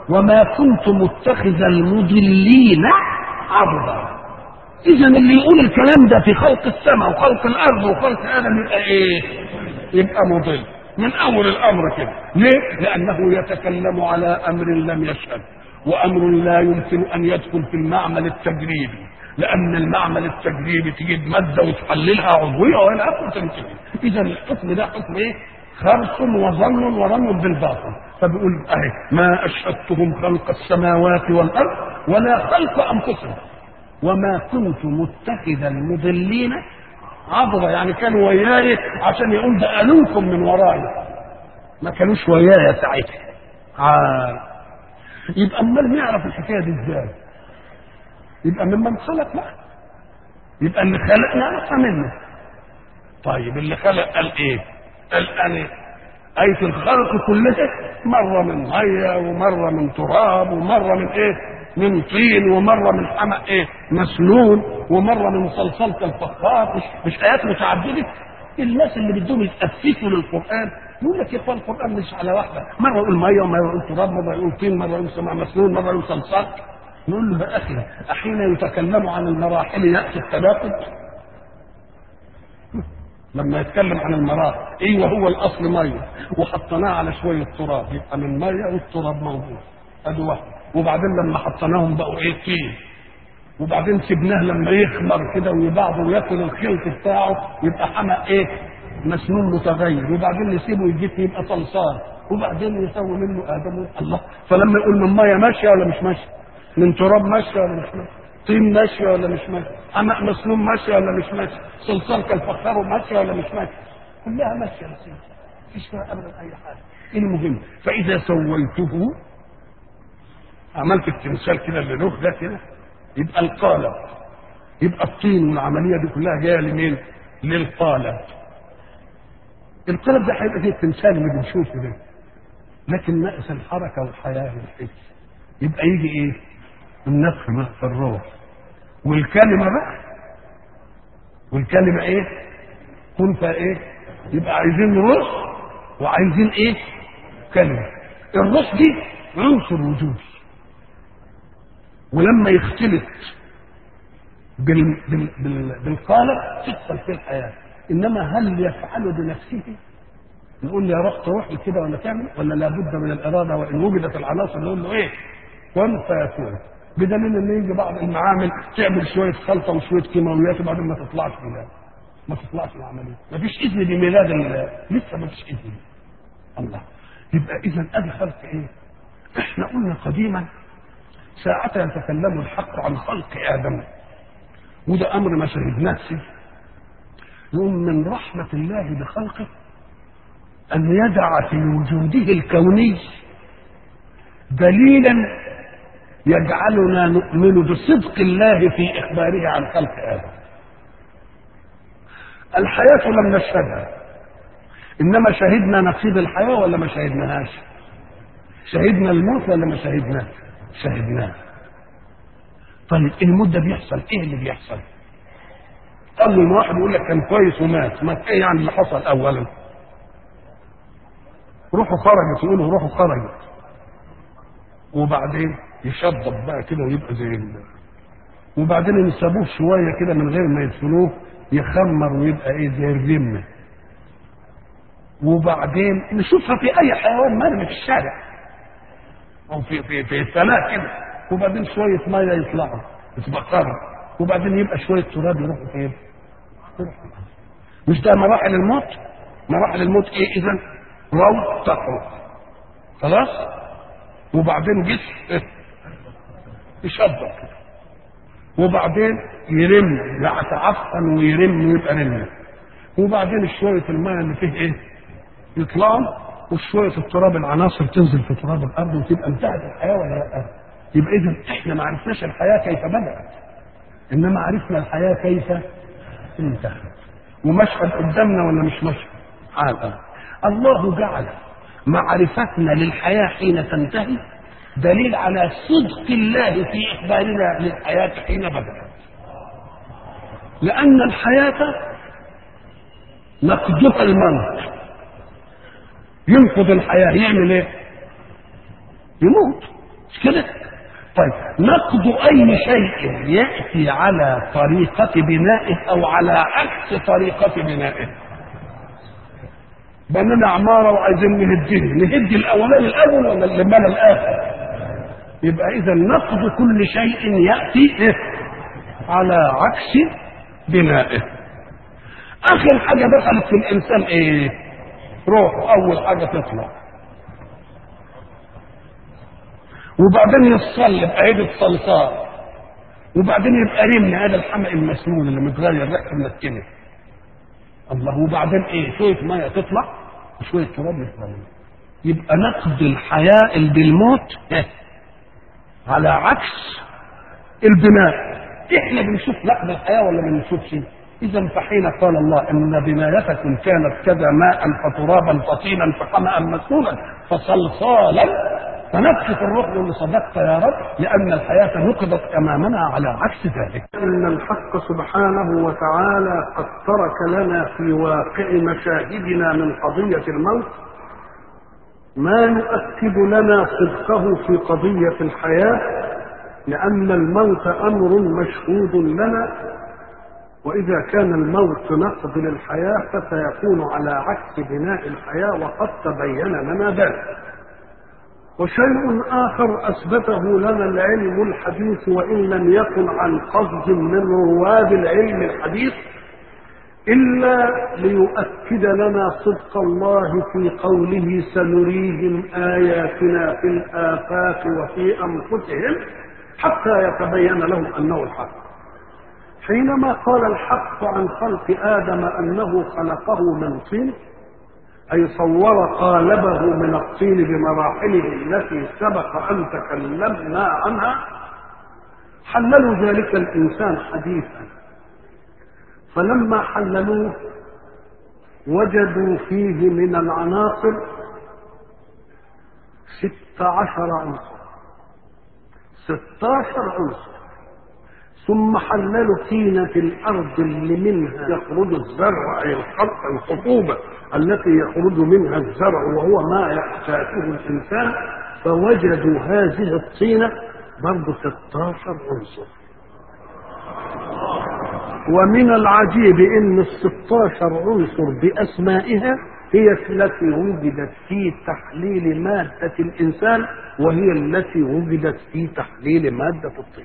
S1: وما كنت متخذ المضلين عبدا اذا اللي يقول الكلام ده في خلق السماء وخلق الارض وخلق ادم يبقى ايه يبقى مضل من اول الامر كده ليه لانه يتكلم على امر لم يشهد وامر لا يمكن ان يدخل في المعمل التجريبي لان المعمل التجريبي تجيب ماده وتحللها عضويه والى اخره تنتهي اذا الحكم ده حكم ايه خرص وظن ورمي بالباطل فبيقول اهي ما اشهدتهم خلق السماوات والارض ولا خلق انفسهم وما كنت متخذ المضلين عبرا يعني كانوا وياي عشان يقول ده قالوكم من وراي ما كانوش وياي ساعتها آه. يبقى امال نعرف الحكايه دي ازاي يبقى ممن خلق بقى يبقى اللي خلق نعرفها منه طيب اللي خلق قال ايه قال انا آية الخلق كلها مرة من مية ومرة من تراب ومرة من ايه من طين ومرة من حمأ ايه مسنون ومرة من صلصال كالفخار مش, مش آيات متعددة الناس اللي بدهم يتأسسوا للقرآن يقول لك يا اخوان القرآن مش على واحدة مرة يقول مية ومرة يقول تراب مرة يقول طين مرة يقول سماء مسنون مرة يقول صلصال نقول له بقى أخي أحين يتكلم عن المراحل يأتي التناقض لما يتكلم عن المراحل ايوه هو الاصل ميه وحطيناه على شويه تراب يبقى من ميه والتراب موجود ادي واحد وبعدين لما حطيناهم بقوا ايه طين وبعدين سيبناه لما يخمر كده ويبعض وياكل الخلط بتاعه يبقى حمى ايه مسنون متغير وبعدين نسيبه يجيب يبقى صلصال وبعدين يسوي منه ادم الله فلما يقول من ميه ماشيه ولا مش ماشيه من تراب ماشيه ولا مش ماشيه طين ماشيه ولا مش ماشيه حمأ مسنون ماشيه ولا مش ماشيه صلصال كالفخار ماشيه ولا مش ماشيه كلها ماشيه يا سيدي مفيش فيها ابدا اي حاجه المهم فاذا سويته عملت التمثال كده اللي له ده كده يبقى القالب يبقى الطين والعمليه دي كلها جايه لمين؟ للقالب القالب ده هيبقى زي التمثال اللي بنشوفه ده لكن ناقص الحركه والحياه والحس يبقى يجي ايه؟ النفخ بقى في الروح والكلمه بقى والكلمه ايه؟ كن ايه؟ يبقى عايزين روح وعايزين ايه؟ كلمه الروح دي عنصر وجودي ولما يختلط بال... بال... بال... بالقالب تحصل فيه الحياه انما هل يفعل بنفسه نقول له يا روح تروح كده ولا تعمل ولا لابد من الاراده وان وجدت العناصر نقول له ايه كن فيكون بدليل ان يجي بعض المعامل تعمل شويه خلطه وشويه كيماويات وبعدين ما تطلعش ميلاد ما تطلعش العمليه ما فيش اذن بميلاد لسه ما فيش اذن الله يبقى اذا ادي خلق ايه احنا قلنا قديما ساعة يتكلم الحق عن خلق آدم وده أمر ما شهدناه يقول من رحمة الله بخلقه أن يدع في وجوده الكوني دليلا يجعلنا نؤمن بصدق الله في إخباره عن خلق آدم الحياة لم نشهدها إنما شهدنا نقيض الحياة ولا ما شهدناهاش شهدنا الموت ولا ما شهدناه شهدناه طيب الموت ده بيحصل ايه اللي بيحصل اول ما واحد يقول لك كان كويس ومات مات ايه يعني اللي حصل اولا روحه خرجت يقولوا روحه خرجت وبعدين يشضب بقى كده ويبقى زي ال... وبعدين يسابوه شويه كده من غير ما يدفنوه يخمر ويبقى ايه زي الرمه وبعدين نشوفها في اي حيوان مرمي في الشارع او في في في السماء كده وبعدين شويه ميه يطلعوا يتبخروا وبعدين يبقى شويه تراب يروحوا فين؟ مش ده مراحل الموت؟ مراحل الموت ايه اذا؟ رو تخرج خلاص؟ وبعدين جسم يشبك كده وبعدين يرم يتعفن ويرم ويبقى رمه وبعدين شويه الميه اللي فيه ايه؟ يطلعوا وشويه التراب العناصر تنزل في تراب الارض وتبقى انتهت الحياه ولا لا؟ يبقى اذا احنا ما عرفناش الحياه كيف بدات انما عرفنا الحياه كيف انتهت ومشهد قدامنا ولا مش مشهد؟ عاد الله جعل معرفتنا للحياه حين تنتهي دليل على صدق الله في اخبارنا للحياه حين بدات لان الحياه نقدها الموت ينقض الحياه يعمل ايه؟ يموت مش كده طيب نقد اي شيء ياتي على طريقه بنائه او على عكس طريقه بنائه بنينا عماره وعايزين نهديه نهدي الاولاني الاول ولا اللي بنى الاخر يبقى اذا نقد كل شيء ياتي إيه؟ على عكس بنائه اخر حاجه دخلت في الانسان ايه روح اول حاجه تطلع وبعدين يتصلب عيدة صلصال وبعدين يبقى رمل هذا الحمق المسنون اللي متغير ريحته منتنه الله وبعدين ايه شويه ميه تطلع وشويه تراب يطلع يبقى نقد الحياه اللي بالموت إيه؟ على عكس البناء احنا بنشوف نقد الحياه ولا ما بنشوفش اذا فحين قال الله ان بنايتكم كانت كذا ماء فترابا فطينا فحمأ مسنونا فصلصالا فنفخ في الروح اللي صدقت يا رب لان الحياه نقضت امامنا على عكس ذلك ان الحق سبحانه وتعالى قد ترك لنا في واقع مشاهدنا من قضيه الموت ما يؤكد لنا صدقه في قضيه الحياه لان الموت امر مشهود لنا واذا كان الموت نقض للحياه فسيكون على عكس بناء الحياه وقد تبين لنا ذلك وشيء آخر أثبته لنا العلم الحديث وإن لم يكن عن قصد من رواد العلم الحديث إلا ليؤكد لنا صدق الله في قوله سنريهم آياتنا في الآفاق وفي أنفسهم حتى يتبين لهم أنه الحق حينما قال الحق عن خلق آدم أنه خلقه من طين أي صور قالبه من الطين بمراحله التي سبق أن تكلمنا عنها حللوا ذلك الإنسان حديثا فلما حللوه وجدوا فيه من العناصر ست عشر عنصر ستاشر عنصر ثم حللوا طينة الأرض اللي منها يخرج الزرع أي الخط الخطوبة التي يخرج منها الزرع وهو ما يحتاجه الإنسان فوجدوا هذه الطينة برضه 16 عنصر ومن العجيب ان ال 16 عنصر باسمائها هي التي وجدت في تحليل مادة الإنسان وهي التي وجدت في تحليل مادة الطين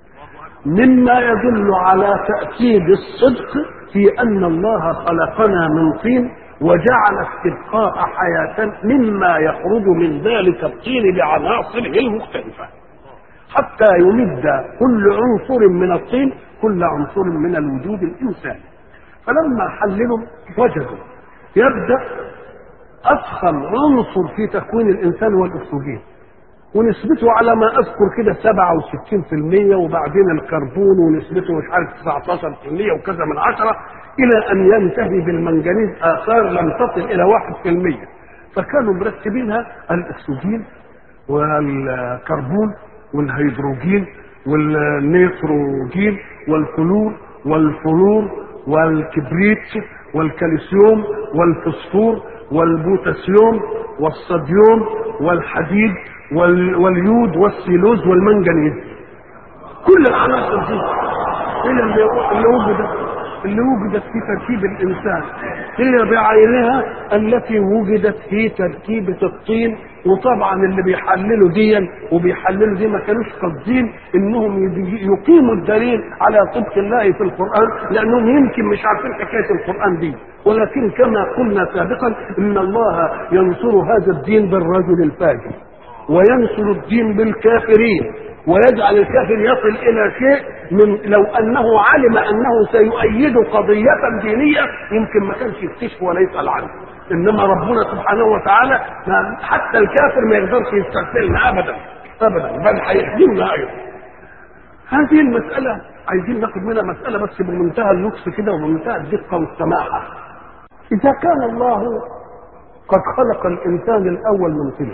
S1: مما يدل على تأكيد الصدق في أن الله خلقنا من طين وجعل استبقاء حياة مما يخرج من ذلك الطين بعناصره المختلفة حتى يمد كل عنصر من الطين كل عنصر من الوجود الإنساني فلما حللوا وجدوا يبدأ أفخم عنصر في تكوين الإنسان هو الأكسجين ونسبته على ما اذكر كده 67% وبعدين الكربون ونسبته مش عارف 19% وكذا من عشرة الى ان ينتهي بالمنجنيز اثار لم تصل الى 1% فكانوا مرتبينها الاكسجين والكربون والهيدروجين والنيتروجين والكلور والفلور والكبريت والكالسيوم والفوسفور والبوتاسيوم والصوديوم والحديد وال... واليود والسيلوز والمنجنيز كل العناصر دي هي اللي اللي وجدت اللي وجدت في تركيب الانسان هي بعينها التي وجدت في تركيبه الطين وطبعا اللي بيحللوا دي وبيحللوا دي ما كانوش قاصدين انهم يقيموا الدليل على صدق الله في القران لانهم يمكن مش عارفين حكايه القران دي ولكن كما قلنا سابقا ان الله ينصر هذا الدين بالرجل الفاجر وينصر الدين بالكافرين ويجعل الكافر يصل الى شيء من لو انه علم انه سيؤيد قضيه دينيه يمكن ما كانش يكتشف ولا يسال عنه انما ربنا سبحانه وتعالى حتى الكافر ما يقدرش يستغفرنا ابدا ابدا بل هيخدمنا ايضا هذه المساله عايزين ناخد منها مساله بس بمنتهى اللطف كده وبمنتهى الدقه والسماحه اذا كان الله قد خلق الانسان الاول من طين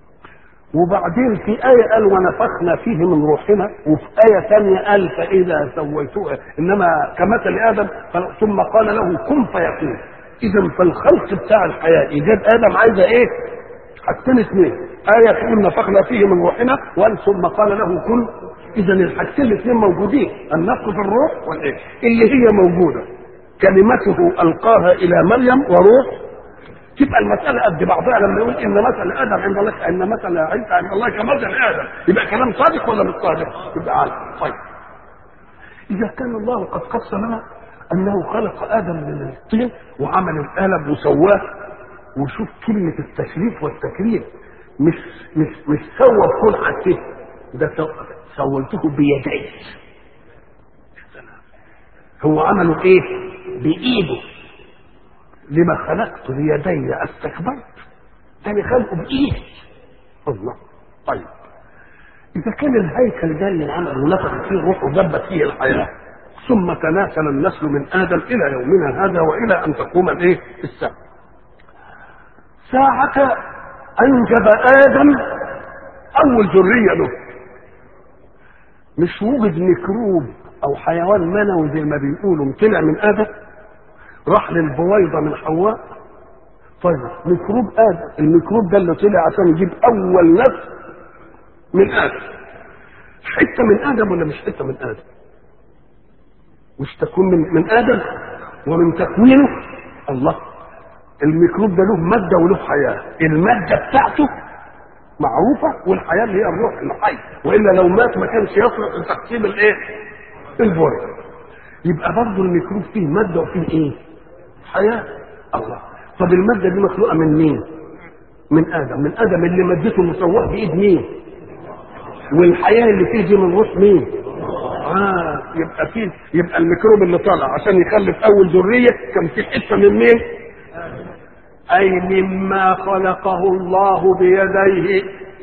S1: وبعدين في آية قال ونفخنا فيه من روحنا وفي آية ثانية قال فإذا سويته إنما كمثل آدم ثم قال له كن فيكون إذا فالخلق بتاع الحياة إيجاد آدم عايزة إيه؟ حاجتين اثنين آية تقول نفخنا فيه من روحنا وقال ثم قال له كن إذا الحاجتين الاثنين موجودين النفخ في الروح والإيه اللي هي موجودة كلمته ألقاها إلى مريم وروح تبقى المسألة قد بعضها لما يقول إن مثل آدم عند الله إن مثل عيسى عند الله كمثل آدم يبقى كلام صادق ولا مش صادق؟ يبقى عادي طيب إذا كان الله قد قص لنا أنه خلق آدم من الطين وعمل الآلة وسواه وشوف كلمة التشريف والتكريم مش مش مش سوى بكل حاجته ده سو- سويته بيديه هو عمله ايه؟ بإيده لما خلقت بيدي استكبرت ده اللي خلقه بإيد الله طيب إذا كان الهيكل ده اللي عمل ونفخ فيه الروح وجبت فيه الحياة ثم تناسل النسل من آدم إلى يومنا هذا وإلى أن تقوم الإيه؟ الساعة. ساعة أنجب آدم أول ذرية له. مش وجد ميكروب أو حيوان منوي زي ما بيقولوا طلع من آدم راح للبويضة من حواء طيب ميكروب آدم الميكروب ده اللي طلع عشان يجيب أول نفس من آدم حتة من آدم ولا مش حتة من آدم مش تكون من, من آدم ومن تكوينه الله الميكروب ده له مادة وله حياة المادة بتاعته معروفة والحياة اللي هي الروح الحي وإلا لو مات ما كانش يصلح لتقسيم الإيه؟ البرد يبقى برضه الميكروب فيه مادة وفيه إيه؟ حياة الله طب المادة دي مخلوقة من مين؟ من آدم من آدم اللي مادته مسواه بإيد مين؟ والحياه اللي فيه دي من روح مين؟ اه يبقى فيه يبقى الميكروب اللي طالع عشان يخلف اول ذريه كان في حته من مين؟ اي مما خلقه الله بيديه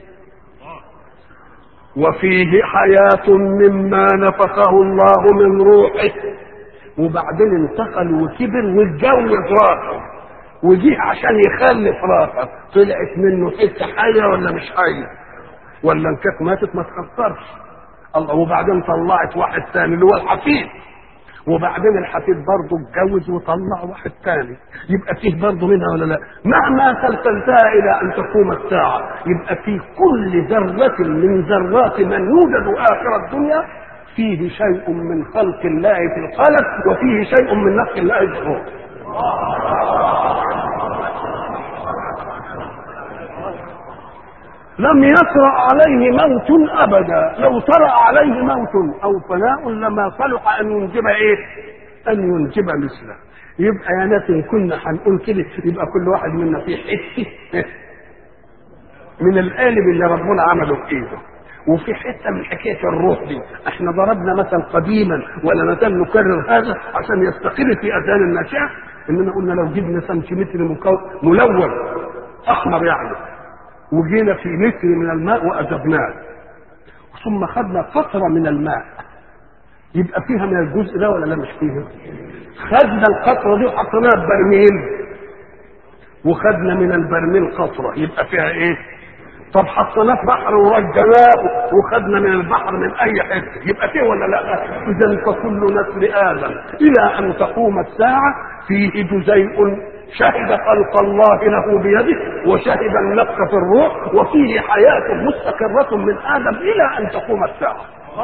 S1: وفيه حياة مما نفخه الله من روحه وبعدين انتقل وكبر واتجوز راحه وجه عشان يخلف راحه طلعت منه حته حيه ولا مش حيه؟ ولا ان كانت ماتت ما تخسرش الله وبعدين طلعت واحد ثاني اللي هو الحفيد وبعدين الحفيد برضه اتجوز وطلع واحد ثاني يبقى فيه برضه منها ولا لا مهما سلسلتها الى ان تقوم الساعه يبقى في كل ذره من ذرات من يوجد اخر الدنيا فيه شيء من خلق الله في الخلق وفيه شيء من نفس الله في الروح لم يطرأ عليه موت أبدا لو طرأ عليه موت أو فناء لما صلح أن ينجب إيه أن ينجب مثله يبقى يا ناس إن كنا هنقول كده يبقى كل واحد منا فيه حتة من القالب اللي ربنا عمله بإيده وفي حته من حكايه الروح دي احنا ضربنا مثل قديما ولا نزال نكرر هذا عشان يستقر في اذهان الناشئه اننا قلنا لو جبنا سنتيمتر مكون ملون احمر يعني وجينا في لتر من الماء وأجبناه ثم خدنا قطرة من الماء يبقى فيها من الجزء ده ولا لا مش فيها خدنا القطرة دي وحطيناها ببرميل وخدنا من البرميل قطرة يبقى فيها ايه طب حطيناه في بحر ورجناه وخدنا من البحر من اي حته يبقى فيه ولا لا اذا فكل نسل ادم الى ان تقوم الساعه فيه جزيء شهد خلق الله له بيده وشهد النفخ في الروح وفيه حياة مستقرة من آدم إلى أن تقوم الساعة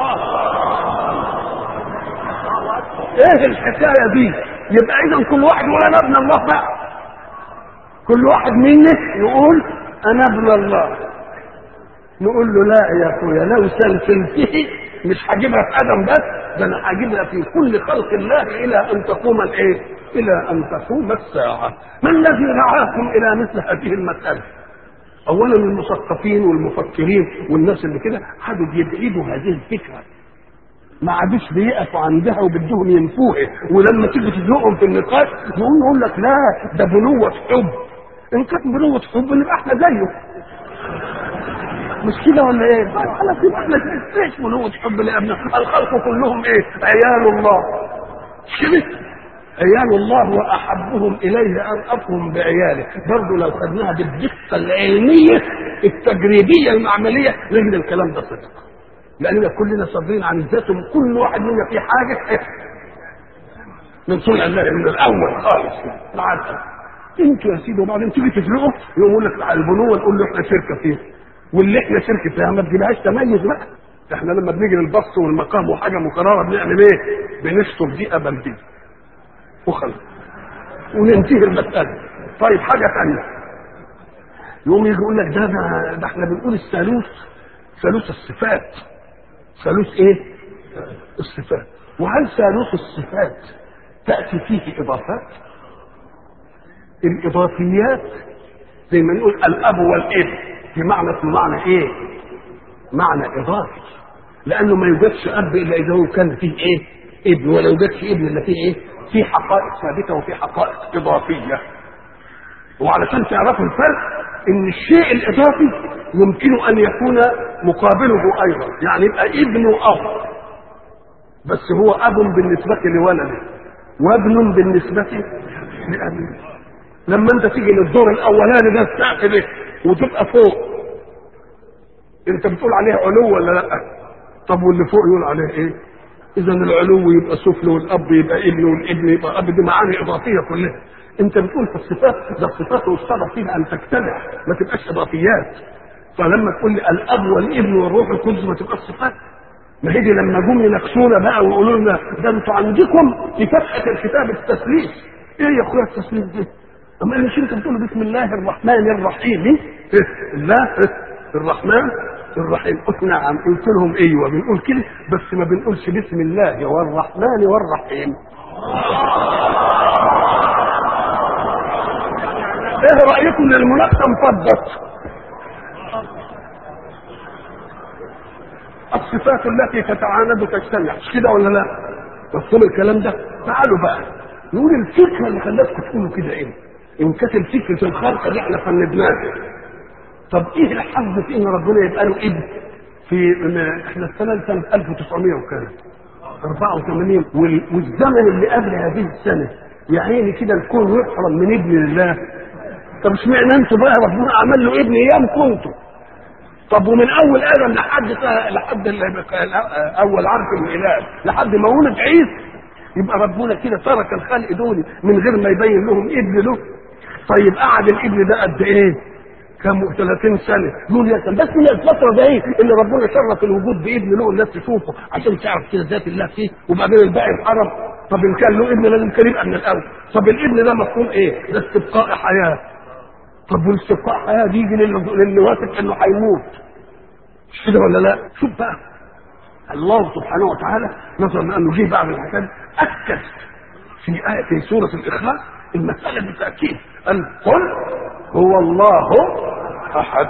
S1: ايه الحكاية دي يبقى اذا كل واحد يقول انا ابن الله بقى كل واحد منا يقول انا ابن الله نقول له لا يا اخويا لو سلسلته مش هجيبها في ادم بس ده انا هجيبها في كل خلق الله الى ان تقوم الايه الى ان تقوم الساعه ما الذي دعاكم الى مثل هذه المساله اولا المثقفين والمفكرين والناس اللي كده حدوا يبعدوا هذه الفكره ما عادوش بيقفوا عندها وبدهم ينفوها ولما تيجي تزنقهم في النقاش يقول يقول لك لا ده بنوة حب ان كانت بنوة حب نبقى احنا زيه مش كده ولا ايه؟ خلاص يبقى احنا ايش بنوة حب لابناء الخلق كلهم ايه؟ عيال الله كده عيال الله واحبهم اليه ارأفهم بعياله برضه لو خدناها بالدقه العلميه التجريبيه المعمليه نجد الكلام ده صدق لاننا كلنا صابرين عن ذاتهم كل واحد منا في حاجه من صنع الله من الاول خالص العسل انتوا يا سيدي وبعدين تيجي تفرقوا يقوم يقول لك البنوه نقول له احنا شركه فيه واللي احنا شركه فيها ما تجيبهاش تميز بقى احنا لما بنيجي للبسط والمقام وحاجه مكرره بنعمل ايه؟ بنشطب دي قبل دي وخلاص وننتهي المساله طيب حاجه ثانيه يقوم يجي يقول لك ده ده, ده احنا بنقول الثالوث ثالوث الصفات ثالوث ايه؟ الصفات وهل ثالوث الصفات تاتي فيه اضافات؟ الاضافيات زي ما نقول الاب والابن في معنى في معنى ايه؟ معنى اضافي لانه ما يوجدش اب الا اذا هو كان فيه ايه؟ ابن ولا يوجدش ابن الا فيه ايه؟ في حقائق ثابته وفي حقائق اضافيه وعلشان تعرفوا الفرق ان الشيء الاضافي يمكن ان يكون مقابله ايضا يعني يبقى ابن اب بس هو اب بالنسبه لولده وابن بالنسبه لابيه لما انت تيجي للدور الاولاني ده السقف ده وتبقى فوق انت بتقول عليه علو ولا لا طب واللي فوق يقول عليه ايه اذا العلو يبقى سفل والاب يبقى ابن والابن يبقى اب دي معاني اضافيه كلها انت بتقول في الصفات ده الصفات والشرف فيها ان تجتمع ما تبقاش اضافيات فلما تقول لي الاب والابن والروح القدس ما تبقاش صفات ما هي دي لما جم يناقشونا بقى ويقولوا لنا ده انتوا عندكم في فتحه الكتاب التثليث ايه يا اخويا التثليث ده؟ اما مش انت بتقول بسم الله الرحمن الرحيم إيه؟ الله الرحمن الرحيم قلت نعم قلت لهم ايوه بنقول كده بس ما بنقولش بسم الله والرحمن والرحيم ايه رايكم ان المناقشه انفضت الصفات التي تتعاند تجتمع مش كده ولا لا مفهوم الكلام ده تعالوا بقى نقول الفكره اللي خلتكم تقولوا كده ايه ان كانت الفكره الخارقه اللي احنا فندناها طب ايه الحظ في ان ربنا يبقى له ابن في احنا السنه سنه 1900 وكام 84 وال- والزمن اللي قبل هذه السنه يا عيني كده الكون يحرم من ابن الله طب اشمعنى انتوا بقى ربنا عمل له ابن ايام كنتوا طب ومن اول ادم لحد لحد ال- اول عرش الاله لحد ما ولد عيسى يبقى ربنا كده ترك الخلق دول من غير ما يبين لهم ابن له طيب قعد الابن ده قد ايه؟ كم 30 سنه يقول يا سلام بس هي الفتره ده ايه اللي ربنا شرف الوجود بابن له الناس تشوفه عشان تعرف كده ذات الله فيه وبعدين الباقي انحرم طب ان كان له ابن لازم كان يبقى من الاول طب الابن ده مفهوم ايه؟ ده استبقاء حياه طب والاستبقاء حياه دي يجي للي للي واثق انه هيموت مش كده ولا لا؟ شوف بقى الله سبحانه وتعالى نظرا لانه جه بعد الحكايه اكد في آية في سوره الاخلاص المساله بالتاكيد قال قل هو الله احد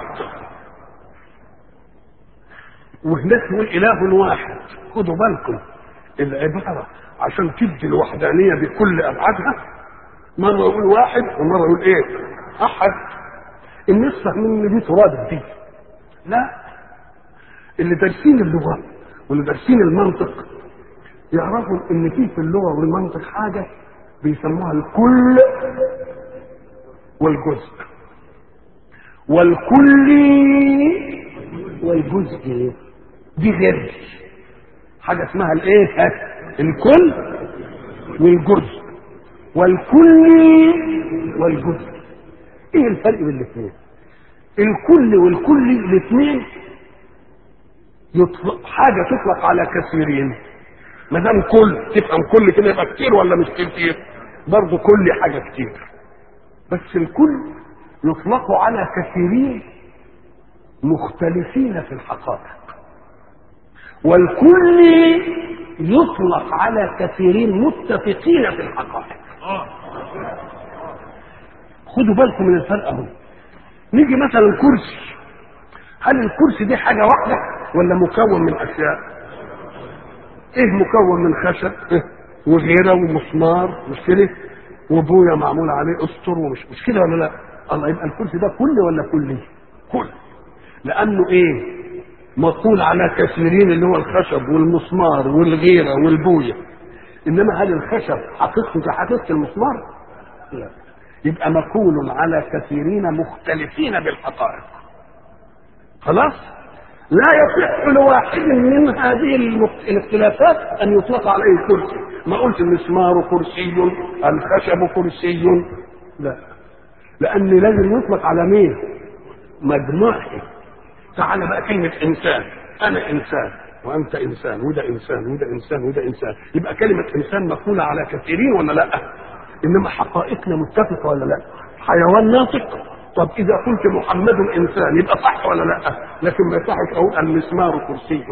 S1: وهناك يقول اله واحد خدوا بالكم العباره عشان تدي الوحدانيه بكل ابعادها مره يقول واحد ومره يقول ايه احد الناس فاهمين ان دي تراد دي لا اللي دارسين اللغه واللي دارسين المنطق يعرفوا ان في في اللغه والمنطق حاجه بيسموها الكل والجزء والكلي والجزء دي غير دي. حاجه اسمها الايه الكل والجزء والكلي والجزء ايه الفرق بين الاثنين الكل والكلي الاثنين يطلق حاجه تطلق على كثيرين ما دام كل تفهم كل كده يبقى كتير ولا مش كتير برضه كل حاجه كتير بس الكل يطلق على كثيرين مختلفين في الحقائق والكل يطلق على كثيرين متفقين في الحقائق خدوا بالكم من الفرق اهو نيجي مثلا كرسي هل الكرسي دي حاجه واحده ولا مكون من اشياء ايه مكون من خشب إيه؟ وغيره ومسمار مش كده وبويا معمول عليه اسطر ومش مش كده ولا لا الله يبقى الكرسي ده كل ولا كلي كل لانه ايه مقول على كثيرين اللي هو الخشب والمسمار والغيره والبويه انما هل الخشب حقيقته كحقيقه المسمار لا يبقى مقول على كثيرين مختلفين بالحقائق خلاص لا يصح لواحد من هذه المخ- الاختلافات ان يطلق عليه كرسي ما قلت المسمار كرسي الخشب كرسي لا لان لازم يطلق على مين مجموعه تعالى بقى كلمة إنسان أنا إنسان وأنت إنسان وده إنسان وده إنسان وده إنسان يبقى كلمة إنسان مقولة على كثيرين ولا لأ؟ إنما حقائقنا متفقة ولا لأ؟ حيوان ناطق طب إذا قلت محمد إنسان يبقى صح ولا لأ؟ لكن ما يصحش أقول المسمار كرسي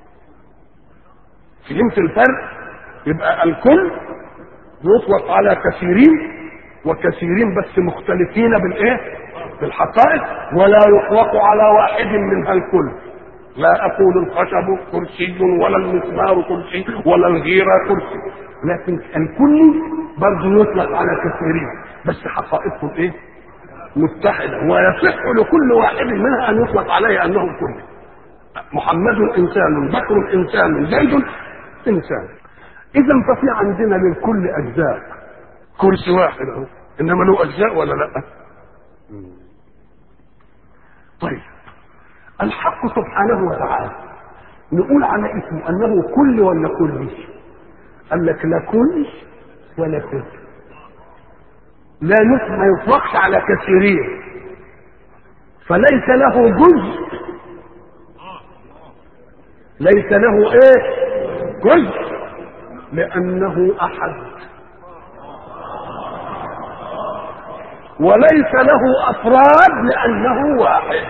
S1: فهمت الفرق؟ يبقى الكل يطلق على كثيرين وكثيرين بس مختلفين بالايه؟ بالحقائق ولا يطلق على واحد منها الكل لا اقول الخشب كرسي ولا المسمار كرسي ولا الغيره كرسي لكن الكل برضه يطلق على كثيرين بس حقائقهم ايه؟ متحده ويصح لكل واحد منها ان يطلق عليه انه كل محمد انسان بكر انسان زيد انسان اذا ففي عندنا للكل اجزاء كرسي واحد اهو انما له اجزاء ولا لا طيب الحق سبحانه وتعالى نقول على اسمه انه كل ولا كل قال لك لا كل ولا كل لا ما يطلقش على كثيرين فليس له جزء ليس له ايه جزء لأنه أحد وليس له أفراد لأنه واحد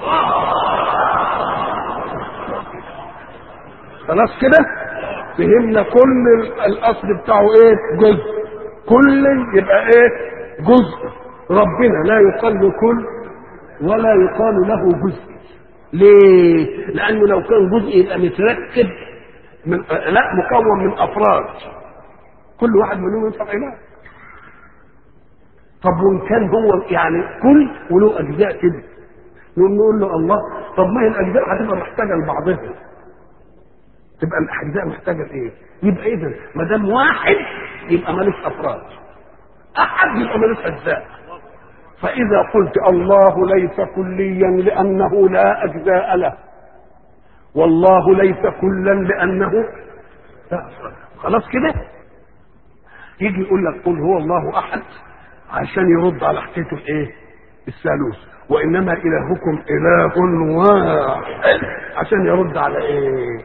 S1: خلاص كده فهمنا كل الأصل بتاعه إيه جزء كل يبقى إيه جزء ربنا لا يقال له كل ولا يقال له جزء ليه لأنه لو كان جزء يبقى متركب من لا مكون من افراد كل واحد منهم ينفع اله طب وان كان هو يعني كل وله اجزاء كده نقوم نقول له الله طب ما هي الاجزاء هتبقى محتاجه لبعضها تبقى الاجزاء محتاجه لايه؟ يبقى اذا ما دام واحد يبقى ملوش افراد احد يبقى ملوش اجزاء فاذا قلت الله ليس كليا لانه لا اجزاء له والله ليس كلا لانه لا خلاص كده يجي يقول لك قل هو الله احد عشان يرد على حكايه الايه الثالوث وانما الهكم اله واحد عشان يرد على ايه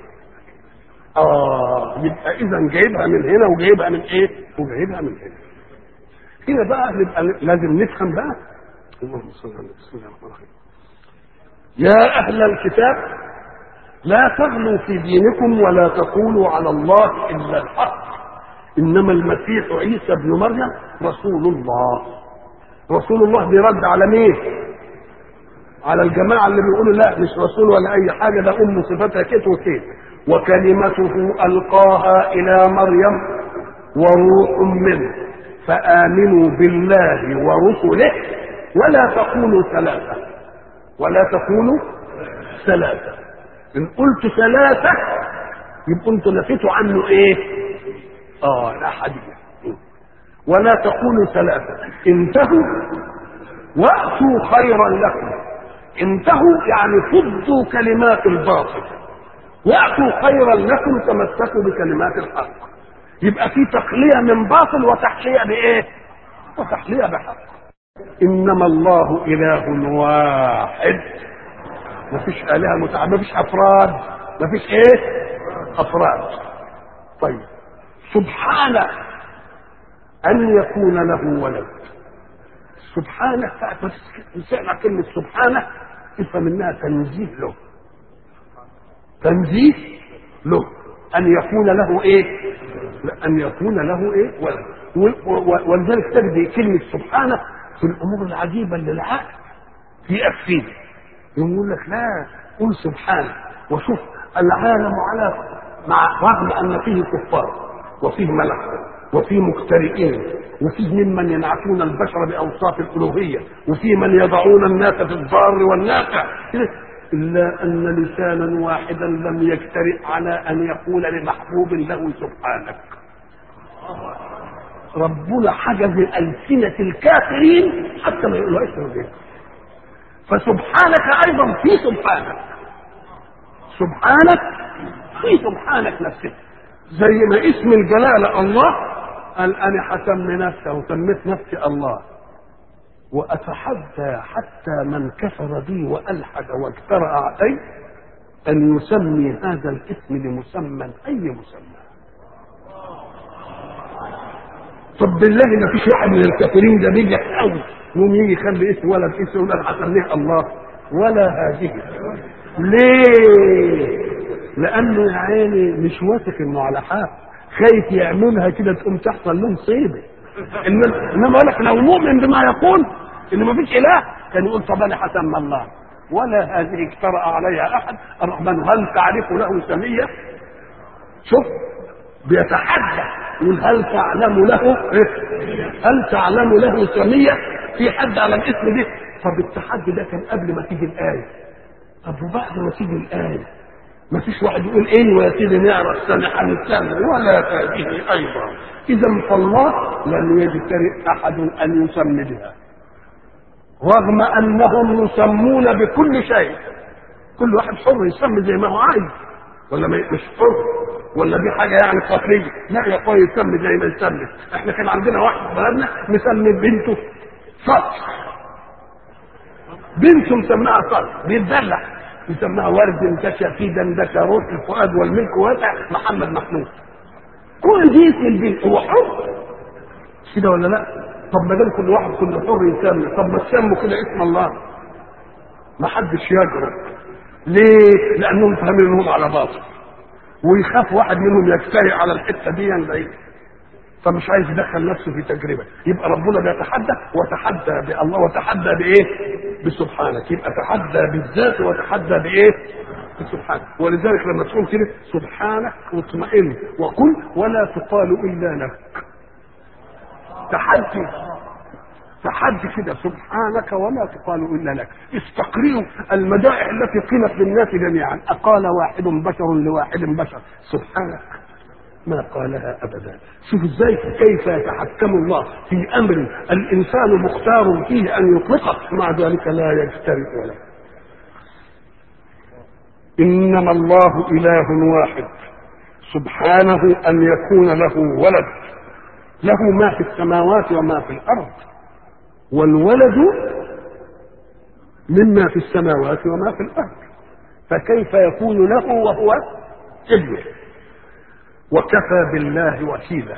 S1: اه يبقى اذا جايبها من هنا وجايبها من ايه وجايبها من هنا هنا بقى نبقى لازم نفهم بقى اللهم صل على بسم الله الرحمن الرحيم يا اهل الكتاب لا تغلوا في دينكم ولا تقولوا على الله الا الحق انما المسيح عيسى ابن مريم رسول الله رسول الله بيرد على مين على الجماعه اللي بيقولوا لا مش رسول ولا اي حاجه ده ام صفتها كت وكت وكلمته القاها الى مريم وروح منه فامنوا بالله ورسله ولا تقولوا ثلاثه ولا تقولوا ثلاثه ان قلت ثلاثة يبقى انتوا نفيتوا عنه ايه؟ اه الاحاديث ولا تقولوا ثلاثة انتهوا واتوا خيرا لكم انتهوا يعني فضوا كلمات الباطل واتوا خيرا لكم تمسكوا بكلمات الحق يبقى في تقلية من باطل وتحلية بايه؟ وتحلية بحق انما الله اله واحد مفيش آلهة متعددة مفيش أفراد مفيش إيه؟ أفراد طيب سبحانه أن يكون له ولد سبحانه سمع كلمة سبحانه افهم منها تنزيه له تنزيه له أن يكون له إيه؟ أن يكون له إيه؟ ولد ولذلك تجد كلمة سبحانه في الأمور العجيبة اللي العقل يأفيه يقول لك لا قل سبحانه وشوف العالم على مع رغم ان فيه كفار وفيه ملك وفيه مخترئين وفيه ممن ينعتون البشر باوصاف الالوهيه وفيه من يضعون الناس في الضار والنافع الا ان لسانا واحدا لم يجترئ على ان يقول لمحبوب له سبحانك ربنا حجز السنه الكافرين حتى ما يقولوا اسمه فسبحانك ايضا في سبحانك سبحانك في سبحانك نفسك زي ما اسم الجلالة الله قال انا حسمي نفسه وسميت نفسي الله وأتحدى حتى من كفر بي وألحد واجترأ علي أن يسمي هذا الاسم لمسمى أي مسمى طب بالله ما فيش واحد من الكافرين ده بيجي يحاول يقوم يجي يخلي اسم ولد اسم ولد هخليه الله ولا هذه ليه؟ لأنه يا عيني مش واثق إنه على حق خايف يعملها كده تقوم تحصل له مصيبة إنما إنما أقول لك لو مؤمن بما يقول إن ما فيش إله كان يقول طب أنا هسمى الله ولا هذه اجترأ عليها أحد الرحمن هل تعرف له سمية؟ شوف بيتحدى يقول هل تعلم له إيه؟ هل تعلم له سمية في حد على الاسم ده طب التحدي ده كان قبل ما تيجي الآية طب وبعد ما تيجي الآية ما فيش واحد يقول ايه يا سيدي نعرف سمح نسمع ولا هذه ايضا اذا فالله لم يجترئ احد ان يسمي بها رغم انهم يسمون بكل شيء كل واحد حر يسمي زي ما هو عايز ولا مش حر ولا دي حاجه يعني قهريه لا يا اخويا يسمي زي ما يسمي احنا كان عندنا واحد في بلدنا مسمي بنته صقر بنته مسماها صقر بيتدلع يسماها ورد انتشى في دندك روح الفؤاد والملك واسع محمد محمود كل دي اسم البنت هو حر كده ولا لا طب ما دام كل واحد كل حر يسمي طب ما تسموا كده اسم الله ما حدش يجرؤ ليه لانهم فاهمين انهم على باطل ويخاف واحد منهم يجترئ على الحته دي بعيد فمش عايز يدخل نفسه في تجربه يبقى ربنا بيتحدى وتحدى بالله وتحدى بايه بسبحانك يبقى تحدى بالذات وتحدى بايه بسبحانك ولذلك لما تقول كده سبحانك واطمئن وقل ولا تقال الا لك تحدي تحدي كده سبحانك ولا تقال الا لك استقرئوا المدائح التي قيلت للناس جميعا اقال واحد بشر لواحد بشر سبحانك ما قالها ابدا شوف ازاي كيف يتحكم الله في امر الانسان مختار فيه ان يطلقه مع ذلك لا يجترئ له انما الله اله واحد سبحانه ان يكون له ولد له ما في السماوات وما في الارض والولد مما في السماوات وما في الارض فكيف يكون له وهو ابنه وكفى بالله وكيلا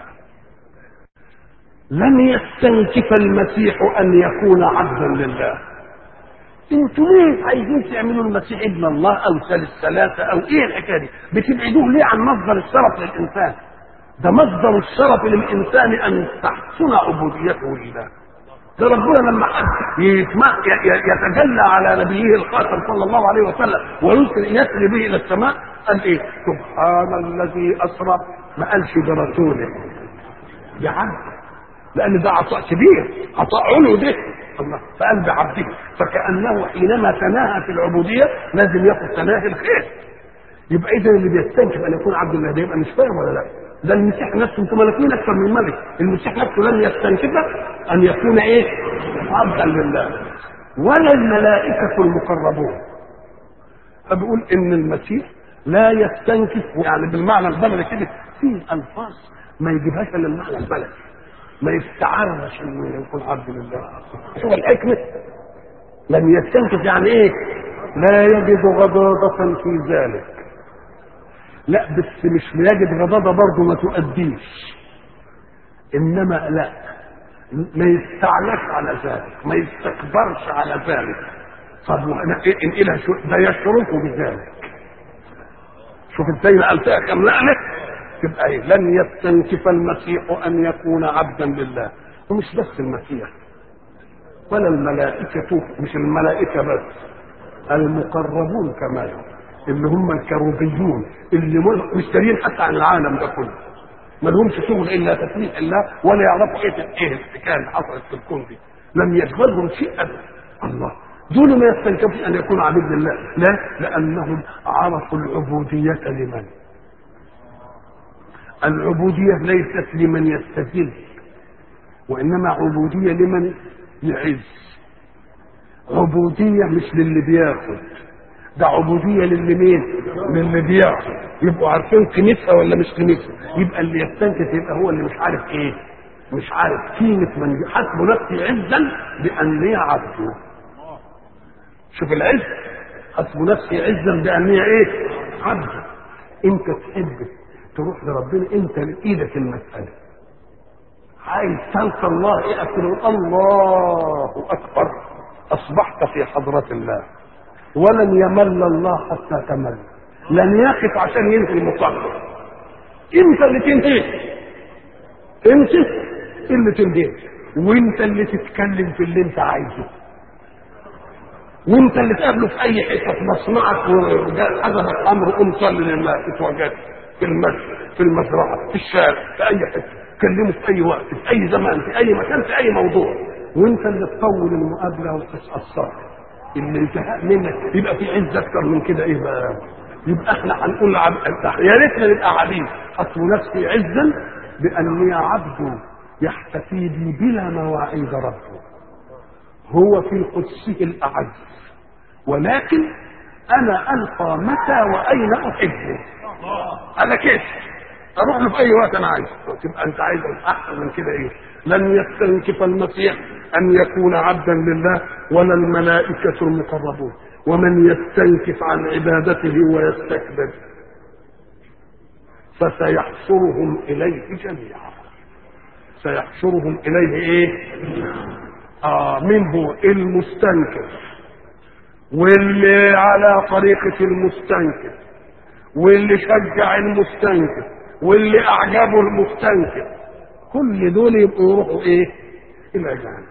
S1: لن يستنكف المسيح ان يكون عبدا لله انتوا ليه عايزين تعملوا المسيح ابن الله او ثالث ثلاثه او ايه الحكايه دي بتبعدوه ليه عن مصدر الشرف للانسان ده مصدر الشرف للانسان ان تحسن عبوديته لله ده ربنا لما حد يتجلى على نبيه الخاتم صلى الله عليه وسلم ويسري يسري به الى السماء قال ايه سبحان الذي اسرى ما قالش برسوله بعبد لان ده عطاء كبير عطاء علو ده الله فقال بعبده فكانه حينما تناهى في العبوديه لازم ياخذ تناهي الخير يبقى اذا اللي بيستنكف ان يكون عبد الله ده يبقى مش فاهم ولا لا ده المسيح نفسه انتم ملكين اكثر من ملك المسيح نفسه لم يستنكف ان يكون ايه عبدا لله ولا الملائكه المقربون فبيقول ان المسيح لا يستنكف يعني بالمعنى البلدي كده في الفاظ ما يجيبهاش الا المعنى البلدي ما يستعرش انه يكون عبد لله شوف الحكمه لم يستنكف يعني ايه لا يجد غضاضة في ذلك لا بس مش يجد غضاضة برضه ما تؤديش انما لا ما يستعلاش على ذلك ما يستكبرش على ذلك طب انقلها شو ده يشرف بذلك شوف ازاي نقلتها كم نقله تبقى ايه لن يستنكف المسيح ان يكون عبدا لله ومش بس المسيح ولا الملائكة مش الملائكة بس المقربون كمان اللي هم الكروبيون اللي مش دارين حتى عن العالم ده كله ما لهمش شغل الا تسبيح الله ولا يعرفوا ايه ايه الحكايه اللي حصلت في الكون دي لم يشغلهم شيء ابدا الله دول ما يستنكفش ان يكونوا عبيد لله لا لانهم عرفوا العبوديه لمن العبوديه ليست لمن يستذل وانما عبوديه لمن يعز عبوديه مش للي بياخد ده عبوديه للي مين للي بياخد يبقوا عارفين قيمتها ولا مش قيمتها يبقى اللي يستنكف يبقى هو اللي مش عارف ايه مش عارف قيمة من حسب نفسي عزا بأني عبده شوف العز حسب نفسي عزا بأني ايه عبده انت تحب تروح لربنا انت لإيدك المسألة عايز تلقى الله ايه أكبر الله أكبر أصبحت في حضرة الله ولن يمل الله حتى تمل لن يقف عشان ينهي المطلق انت اللي تنهي انت اللي تنهي وانت اللي تتكلم في اللي انت عايزه وانت اللي تقابله في اي حته في مصنعك وحدثك امر قوم صلي لله اتوجدت في المسجد في المزرعه في الشارع في اي حته كلمه في اي وقت في اي زمان في اي مكان في اي موضوع وانت اللي تطول المقابله وتتاثر الانتهاء منك يبقى في عز اكتر من كده ايه بقى يبقى احنا هنقول عب... يا ريتنا نبقى عبيد حسب نفسي عزا باني عبد يحتفي بي بلا مواعيد ربه هو في قدسه الاعز ولكن انا القى متى واين احبه انا كيف اروح له في اي وقت انا عايز تبقى انت عايز احسن من كده ايه لن يستنكف المسيح ان يكون عبدا لله ولا الملائكه المقربون ومن يستنكف عن عبادته ويستكبر فسيحشرهم اليه جميعا سيحشرهم اليه ايه اه من هو المستنكف واللي على طريقه المستنكف واللي شجع المستنكف واللي اعجبه المستنكف كل دول يبقوا يروحوا ايه الى جهنم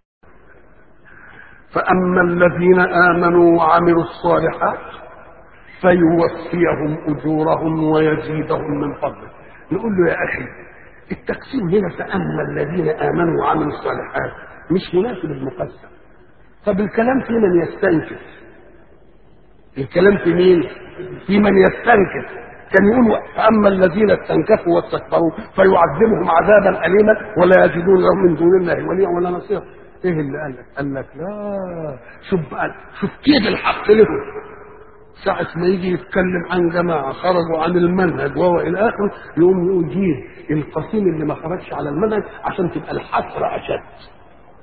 S1: فاما الذين امنوا وعملوا الصالحات فيوفيهم اجورهم ويزيدهم من فضله نقول له يا اخي التقسيم هنا فاما الذين امنوا وعملوا الصالحات مش مناسب المقسم طب الكلام في من يستنكف الكلام في مين في من يستنكف كان يقول فاما الذين استنكفوا واستكبروا فيعذبهم عذابا اليما ولا يجدون لهم من دون الله وليا ولا نصيرا ايه اللي قال لك؟ قال لك لا شوف بقى شوف كيد الحق لهم ساعة ما يجي يتكلم عن جماعة خرجوا عن المنهج وهو إلى آخره يقوم يقول جيل القسيم اللي ما خرجش على المنهج عشان تبقى الحسرة أشد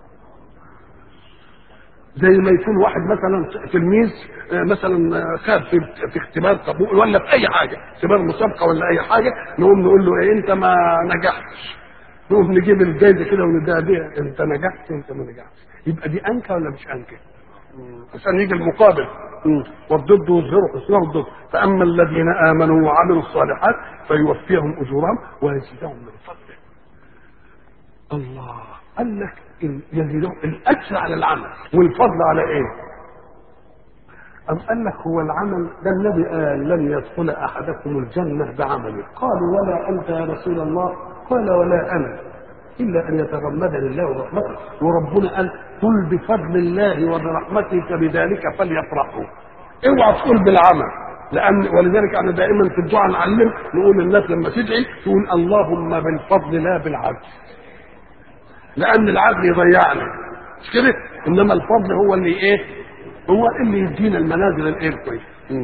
S1: زي ما يكون واحد مثلا تلميذ مثلا خاب في, في اختبار قبول ولا في اي حاجه اختبار مسابقه ولا اي حاجه نقوم نقول له ايه انت ما نجحتش نقوم نجيب الجايزه كده ونديها بيها انت نجحت انت ما نجحتش يبقى دي انكى ولا مش انكى؟ عشان يجي المقابل والضد يظهر حسنه الضد فاما الذين امنوا وعملوا الصالحات فيوفيهم اجورهم ويزيدهم من فضله الله قال لك يزيدهم الاجر على العمل والفضل على ايه؟ أم قال لك هو العمل ده النبي قال لن يدخل احدكم الجنه بعمله قالوا ولا انت يا رسول الله قال ولا انا الا ان يتغمدني الله برحمته وربنا قال قل بفضل الله وبرحمته فبذلك فليفرحوا اوعى تقول بالعمل لان ولذلك انا دائما في الدعاء نعلم نقول للناس لما تدعي تقول اللهم بالفضل لا بالعدل لان العدل يضيعنا مش كده انما الفضل هو اللي ايه هو اللي يدينا المنازل الايه كويس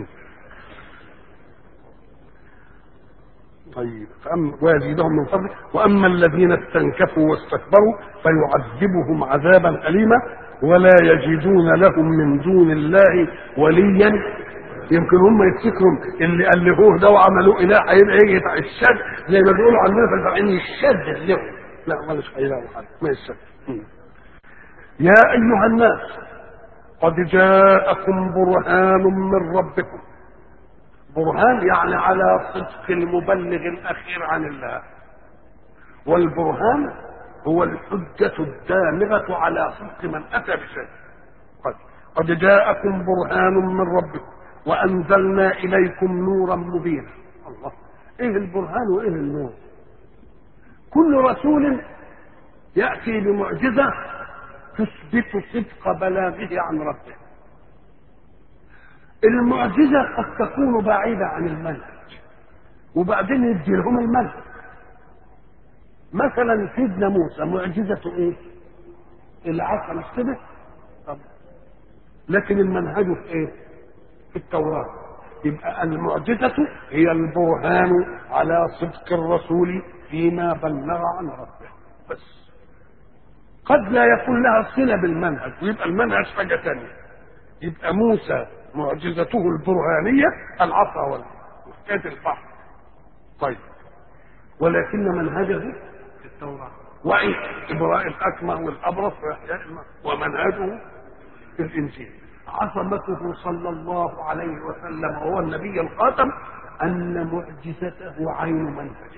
S1: طيب فأما ويزيدهم من فضله واما الذين استنكفوا واستكبروا فيعذبهم عذابا اليما ولا يجدون لهم من دون الله وليا يمكن هم يفتكروا اللي الفوه ده وعملوه اله هيبقى يجي الشد زي ما بيقولوا عندنا في الفقهين الشد له لا مالش هيلاقوا حد ما الشد يا ايها الناس قد جاءكم برهان من ربكم برهان يعني على صدق المبلغ الاخير عن الله والبرهان هو الحجة الدامغة على صدق من أتى بشيء قد, قد جاءكم برهان من ربكم وأنزلنا إليكم نورا مبينا الله إيه البرهان وإيه النور كل رسول يأتي بمعجزة تثبت صدق بلاغه عن ربه المعجزة قد تكون بعيدة عن المنهج وبعدين يدي لهم المنهج مثلا سيدنا موسى معجزته ايه؟ العصا مش كده؟ طب لكن المنهج في ايه؟ في التوراة يبقى المعجزة هي البرهان على صدق الرسول فيما بلغ عن ربه بس قد لا يكون لها صلة بالمنهج ويبقى المنهج حاجة تانية يبقى موسى معجزته البرهانية العصا والحكاية البحر طيب ولكن منهجه في التوراة وعيد إبراء الأكمه والأبرص وإحياء الموتى ومنهجه في الإنجيل عظمته صلى الله عليه وسلم وهو النبي الخاتم أن معجزته عين منهجه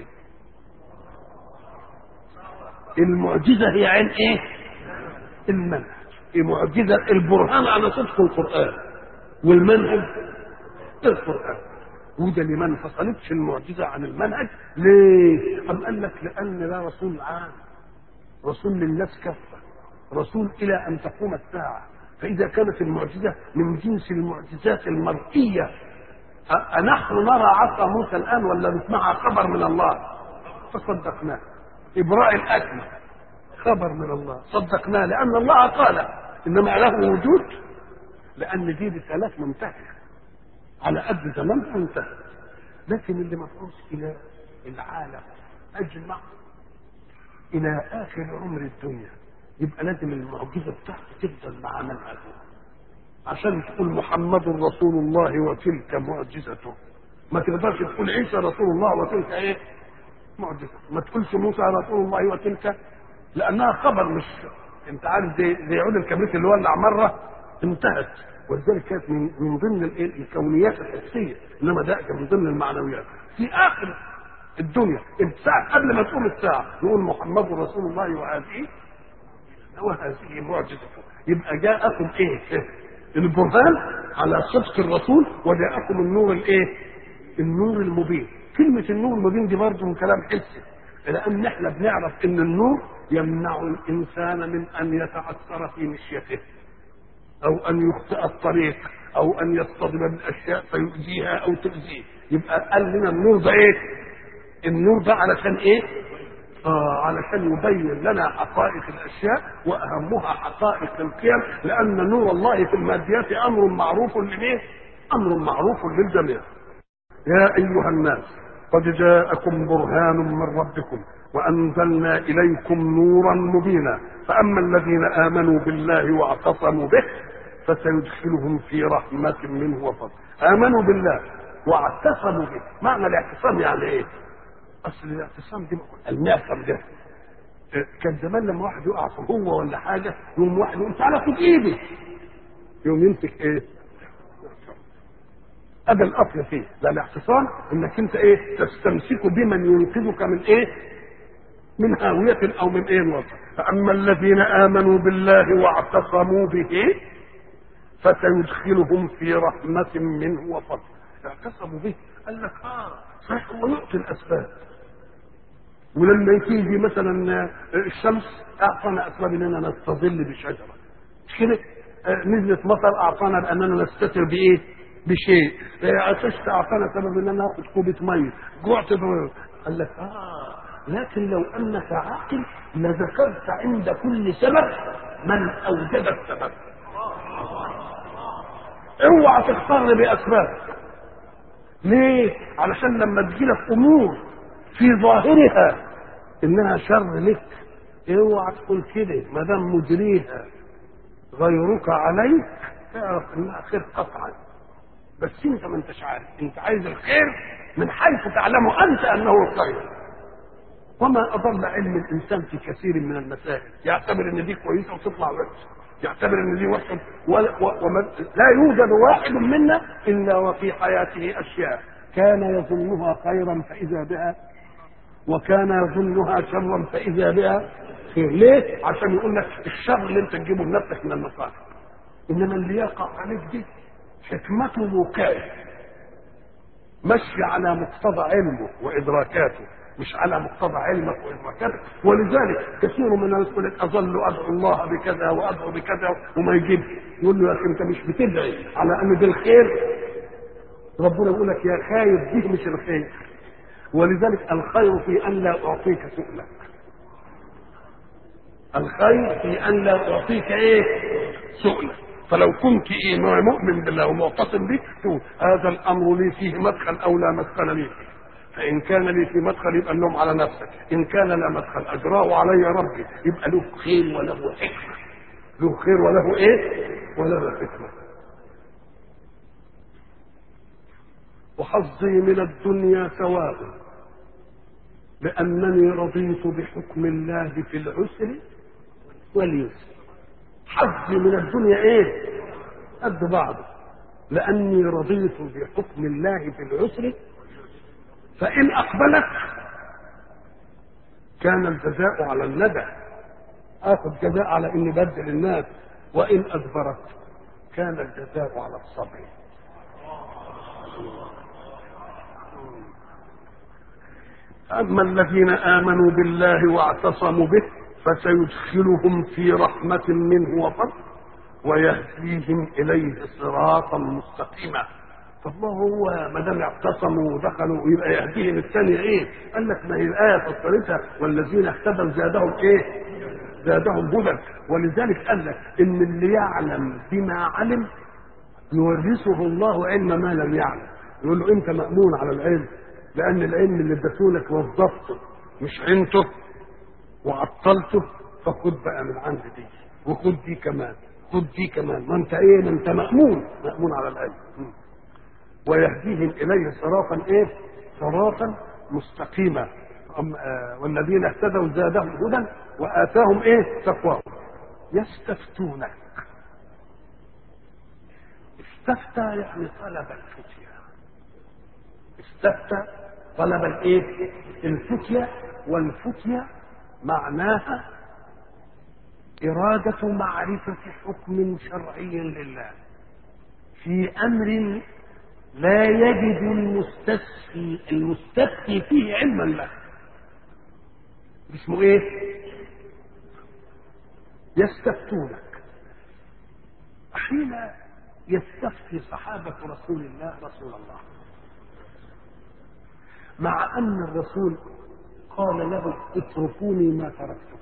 S1: المعجزة هي عين إيه؟ المنهج المعجزة البرهان على صدق القرآن والمنهج القرآن وده اللي ما انفصلتش المعجزة عن المنهج ليه؟ أم قال لك لأن لا رسول عام رسول للناس كافة رسول إلى أن تقوم الساعة فإذا كانت المعجزة من جنس المعجزات المرئية أنحن نرى عصا موسى الآن ولا نسمعها خبر من الله فصدقناه إبراء الأكمة خبر من الله صدقناه لأن الله قال إنما له وجود لأن دي رسالات منتهية على قد زمانها انتهت لكن اللي مفعوص إلى العالم أجمع إلى آخر عمر الدنيا يبقى لازم المعجزة بتاعته تفضل مع من أدوه عشان تقول محمد رسول الله وتلك معجزته ما تقدرش تقول عيسى رسول الله وتلك ايه معجزة ما تقولش موسى رسول الله وتلك لانها خبر مش انت عارف زي زي عود الكبريت اللي ولع مره انتهت ولذلك كانت من من ضمن الايه الكونيات الحسيه انما ده كان من ضمن المعنويات في اخر الدنيا الساعه قبل ما تقوم الساعه نقول محمد رسول الله وهذه وهذه معجزته يبقى جاءكم ايه البرهان على صدق الرسول وجاءكم النور الايه النور المبين كلمة النور المبين دي برضه من كلام حسي لأن احنا بنعرف إن النور يمنع الإنسان من أن يتعثر في مشيته أو أن يخطئ الطريق أو أن يصطدم بالأشياء فيؤذيها أو تؤذيه يبقى قال لنا النور ده إيه؟ النور ده علشان إيه؟ آه علشان يبين لنا حقائق الاشياء واهمها حقائق القيم لان نور الله في الماديات امر معروف لمين؟ امر معروف للجميع. يا ايها الناس قد جاءكم برهان من ربكم وانزلنا اليكم نورا مبينا فاما الذين امنوا بالله واعتصموا به فسيدخلهم في رحمه منه وفضل. امنوا بالله واعتصموا به، معنى الاعتصام يعني ايه؟ اصل الاعتصام دي المعصم ده كان زمان لما واحد يقع في هو ولا حاجه يقوم واحد يقول تعالى خد ايدي يقوم يمسك ايه؟ هذا الاصل فيه ده الاعتصام انك انت ايه؟ تستمسك بمن ينقذك من ايه؟ من هاوية او من ايه الوطن فاما الذين امنوا بالله واعتصموا به فسيدخلهم في رحمة منه وفضل اعتصموا به قال لك اه صحيح هو يعطي الاسباب ولما تيجي مثلا الشمس اعطانا اسباب اننا نستظل بشجره مش كده نزلت مطر اعطانا باننا نستتر بايه بشيء عطشت اعطانا سبب اننا ناخذ كوبه ميه جوعت قال لك اه لكن لو انك عاقل لذكرت عند كل سبب من اوجد السبب اوعى تختار باسباب ليه علشان لما تجيلك امور في ظاهرها انها شر لك اوعى تقول كده ما دام مجريها غيرك عليك اعرف انها خير قطعا بس انت ما انتش عارف انت عايز الخير من حيث تعلم انت انه الخير وما اضل علم الانسان في كثير من المسائل يعتبر ان دي كويسه وتطلع وحشه يعتبر ان دي وحشه لا يوجد واحد منا الا وفي حياته اشياء كان يظنها خيرا فاذا بها وكان يظنها شرا فاذا بها خير ليه؟ عشان يقول لك الشر اللي انت تجيبه لنفسك من المصالح انما اللي يقع عليك دي حكمته وكائن مشي على مقتضى علمه وادراكاته مش على مقتضى علمك وادراكاتك ولذلك كثير من الناس يقول لك اظل ادعو الله بكذا وادعو بكذا وما يجيبش يقول له يا اخي انت مش بتدعي على ان ده الخير ربنا يقول لك يا خايف دي مش الخير ولذلك الخير في ان لا اعطيك سؤلك الخير في ان لا اعطيك ايه سؤلك فلو كنت ايه مؤمن بالله ومعتصم به تقول هذا الامر لي فيه مدخل او لا مدخل لي فإن كان لي في مدخل يبقى اللوم على نفسك إن كان لا مدخل أجراه علي ربي يبقى له خير وله حكمة له خير وله إيه وله حكمة وحظي من الدنيا سواء لأنني رضيت بحكم الله في العسر واليسر حظي من الدنيا ايه قد بعضه لأني رضيت بحكم الله في العسر فإن أقبلت كان الجزاء على الندى آخذ جزاء على إني بدل الناس وإن أدبرت كان الجزاء على الصبر أما الذين آمنوا بالله واعتصموا به فسيدخلهم في رحمة منه وفضل ويهديهم إليه صراطا مستقيما طب ما هو ما دام اعتصموا ودخلوا يبقى يهديهم الثانية ايه؟ قال لك ما هي الآية فسرتها والذين اهتدوا زادهم ايه؟ زادهم هدى ولذلك قال لك ان اللي يعلم بما علم يورثه الله علم ما لم يعلم يقول له انت مأمون على العلم لان العلم اللي اديتهولك وظفته مش عينته وعطلته فخد بقى من عند دي وخد دي كمان خد دي كمان ما انت ايه ما انت مأمون مأمون على العلم ويهديهم اليه صراطا ايه صراطا مستقيما أم آه والذين اهتدوا زادهم هدى واتاهم ايه تقواهم يستفتونك استفتى يعني طلب الفتية استفتى طلب الايه الفتية والفتية معناها إرادة معرفة حكم شرعي لله في أمر لا يجد المستفتي المستفتي فيه علما له اسمه ايه يستفتونك حين يستفتي صحابة رسول الله رسول الله مع أن الرسول قال له اتركوني ما تركتكم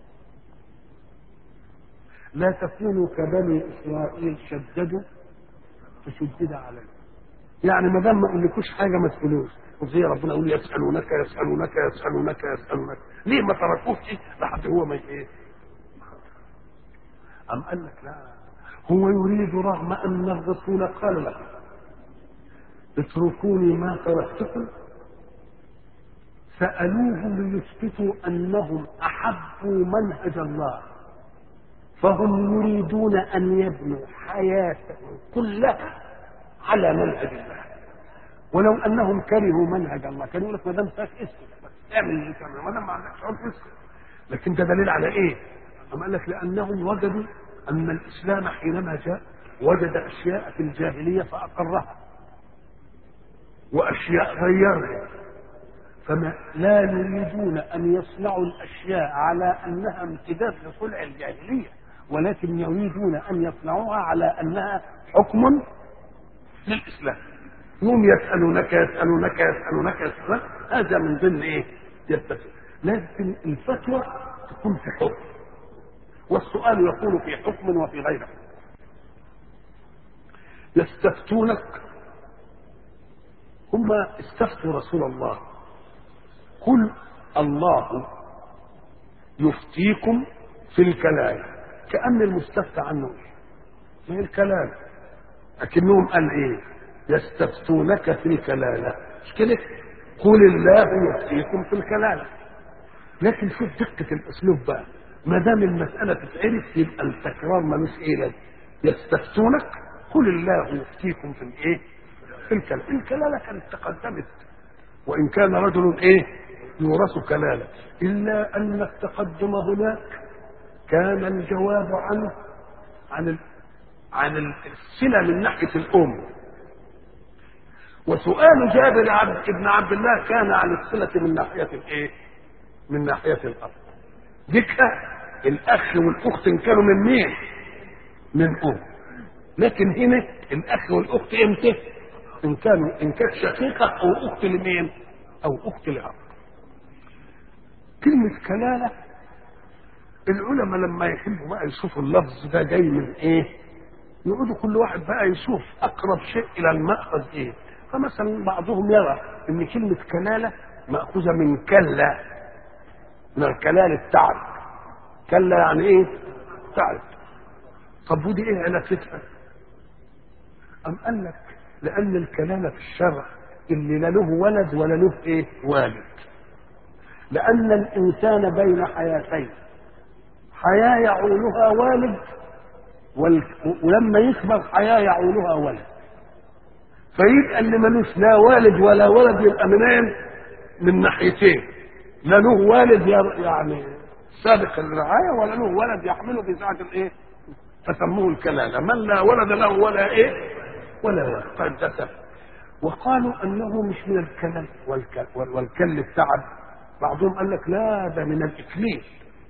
S1: لا تكونوا كبني إسرائيل شددوا فشدد عليهم يعني ما دام ما اقولكوش حاجه ما تقولوش وزي ربنا يقول يسالونك يسالونك يسالونك يسالونك ليه ما تركوش لحد هو ما ايه أم قال لك لا هو يريد رغم أن الرسول قال له اتركوني ما تركتكم سألوه ليثبتوا أنهم أحبوا منهج الله فهم يريدون أن يبنوا حياتهم كلها على منهج الله ولو أنهم كرهوا منهج الله كانوا يقول لك ما دام فاك اسكت بس اعمل اللي تعمله ما دام ما عندكش عرف اسكت لكن ده دليل على إيه؟ أما قال لك لأنهم وجدوا أن الإسلام حينما جاء وجد أشياء في الجاهلية فأقرها وأشياء غيرها فما لا يريدون أن يصنعوا الأشياء على أنها امتداد لصنع الجاهلية ولكن يريدون أن يصنعوها على أنها حكم للإسلام يوم يسألونك يسألونك يسألونك يسألونك هذا من ضمن إيه؟ يستفيد لكن الفتوى تكون في حكم والسؤال يكون في حكم وفي غير حكم يستفتونك هم استفتوا رسول الله قل الله يفتيكم في الكلام كأن المستفتى عنه ايه؟ ما هي الكلام لكنهم قال ايه؟ يستفتونك في الكلالة مش كده؟ قل الله يفتيكم في الكلالة لكن شوف دقة الأسلوب بقى ما دام المسألة تتعرف يبقى التكرار ملوش ايه لازم يستفتونك قل الله يفتيكم في الايه؟ في الكلالة الكلالة كانت تقدمت وإن كان رجل ايه؟ يورث كلالة إلا أن التقدم هناك كان الجواب عنه عن ال... عن الصلة من ناحية الأم وسؤال جابر عبد ابن عبد الله كان عن الصلة من ناحية الإيه؟ من ناحية الأب ذكر الأخ والأخت إن كانوا من مين؟ من أم لكن هنا الأخ والأخت إمتى؟ إن كانوا إن كانت شقيقة أو أخت لمين؟ أو أخت لأب كلمة كلالة العلماء لما يحبوا بقى يشوفوا اللفظ ده جاي من ايه يقعدوا كل واحد بقى يشوف اقرب شيء الى المأخذ ايه فمثلا بعضهم يرى ان كلمه كلاله ماخوذه من كلا من الكلال التعب كلا يعني ايه تعب طب ودي ايه علاقتها ام قال لك لان الكلاله في الشرع اللي لا له ولد ولا له ايه والد لان الانسان بين حياتين حياه يعولها والد وال... ولما يكبر حياه يعولها ولد فيبقى اللي ملوش لا والد ولا ولد يبقى منين من ناحيتين لا له والد يعني سابق الرعايه ولا له ولد يحمله في ساعه الايه فسموه الكلاله من لا ولد له ولا ايه ولا ولد طيب ده سبب وقالوا انه مش من الكلل والكل, والكل التعب بعضهم قال لك لا ده من الاكليل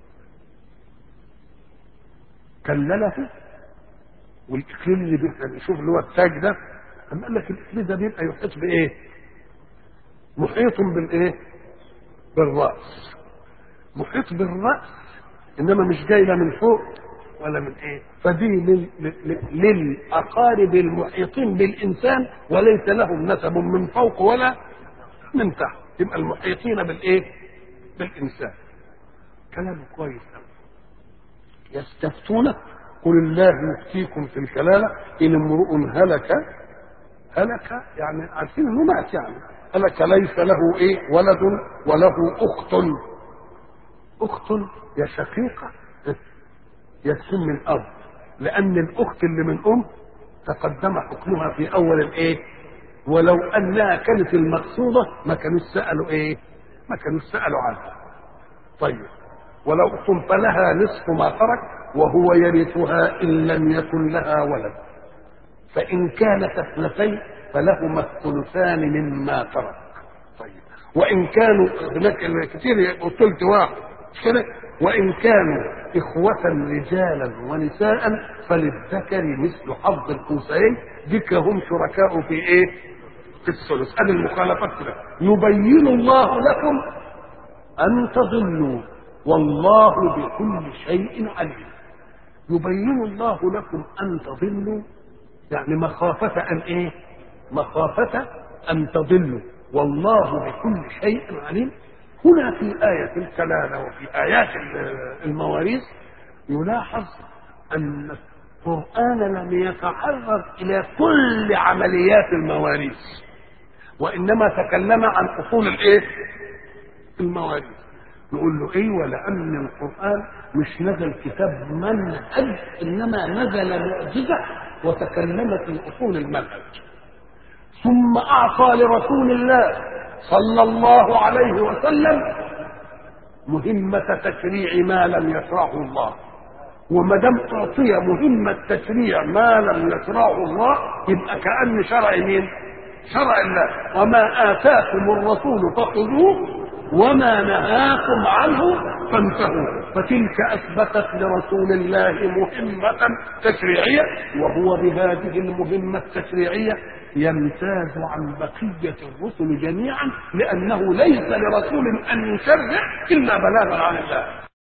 S1: كلله والاكليل اللي بيبقى شوف اللي هو التاج ده اما قال لك الاكليل ده بيبقى يحيط بايه؟ محيط بالايه؟ بالراس محيط بالراس انما مش جاي لا من فوق ولا من ايه فدي لل... لل... للاقارب المحيطين بالانسان وليس لهم نسب من فوق ولا من تحت يبقى المحيطين بالايه بالانسان كلام كويس قوي يستفتونك قل الله يفتيكم في الكلاله ان امرؤ هلك هلك يعني عارفين انه مات يعني هلك ليس له ايه ولد وله اخت اخت يا شقيقه يتم من اب لان الاخت اللي من ام تقدم حكمها في اول الايه ولو انها كانت المقصوده ما كانوا سالوا ايه ما كانوا سالوا عنها طيب ولو اخت فلها نصف ما ترك وهو يرثها ان لم يكن لها ولد فان كانت اثنتين فلهما الثلثان مما ترك طيب وان كانوا هناك كتير ثلث واحد مش كده وإن كانوا إخوة رجالا ونساء فللذكر مثل حظ الأنثيين ذكر هم شركاء في إيه؟ في الثلث هذه المخالفات كده يبين الله لكم أن تضلوا والله بكل شيء عليم يبين الله لكم أن تضلوا يعني مخافة أن إيه؟ مخافة أن تضلوا والله بكل شيء عليم هنا في آية الكلالة وفي آيات المواريث يلاحظ أن القرآن لم يتعرض إلى كل عمليات المواريث وإنما تكلم عن أصول الإيه؟ المواريث نقول له إيه ولأن القرآن مش نزل كتاب منهج إنما نزل معجزة وتكلم في أصول المنهج ثم أعطى لرسول الله صلى الله عليه وسلم مهمة تشريع ما لم يشرعه الله وما دام أعطي مهمة تشريع ما لم يشرعه الله يبقى كأن شرع مين؟ شرع الله وما آتاكم الرسول فخذوه وما نهاكم عنه فانتهوا فتلك أثبتت لرسول الله مهمة تشريعية وهو بهذه المهمة التشريعية يمتاز عن بقية الرسل جميعا لأنه ليس لرسول أن يشرع إلا بلاغا عن الله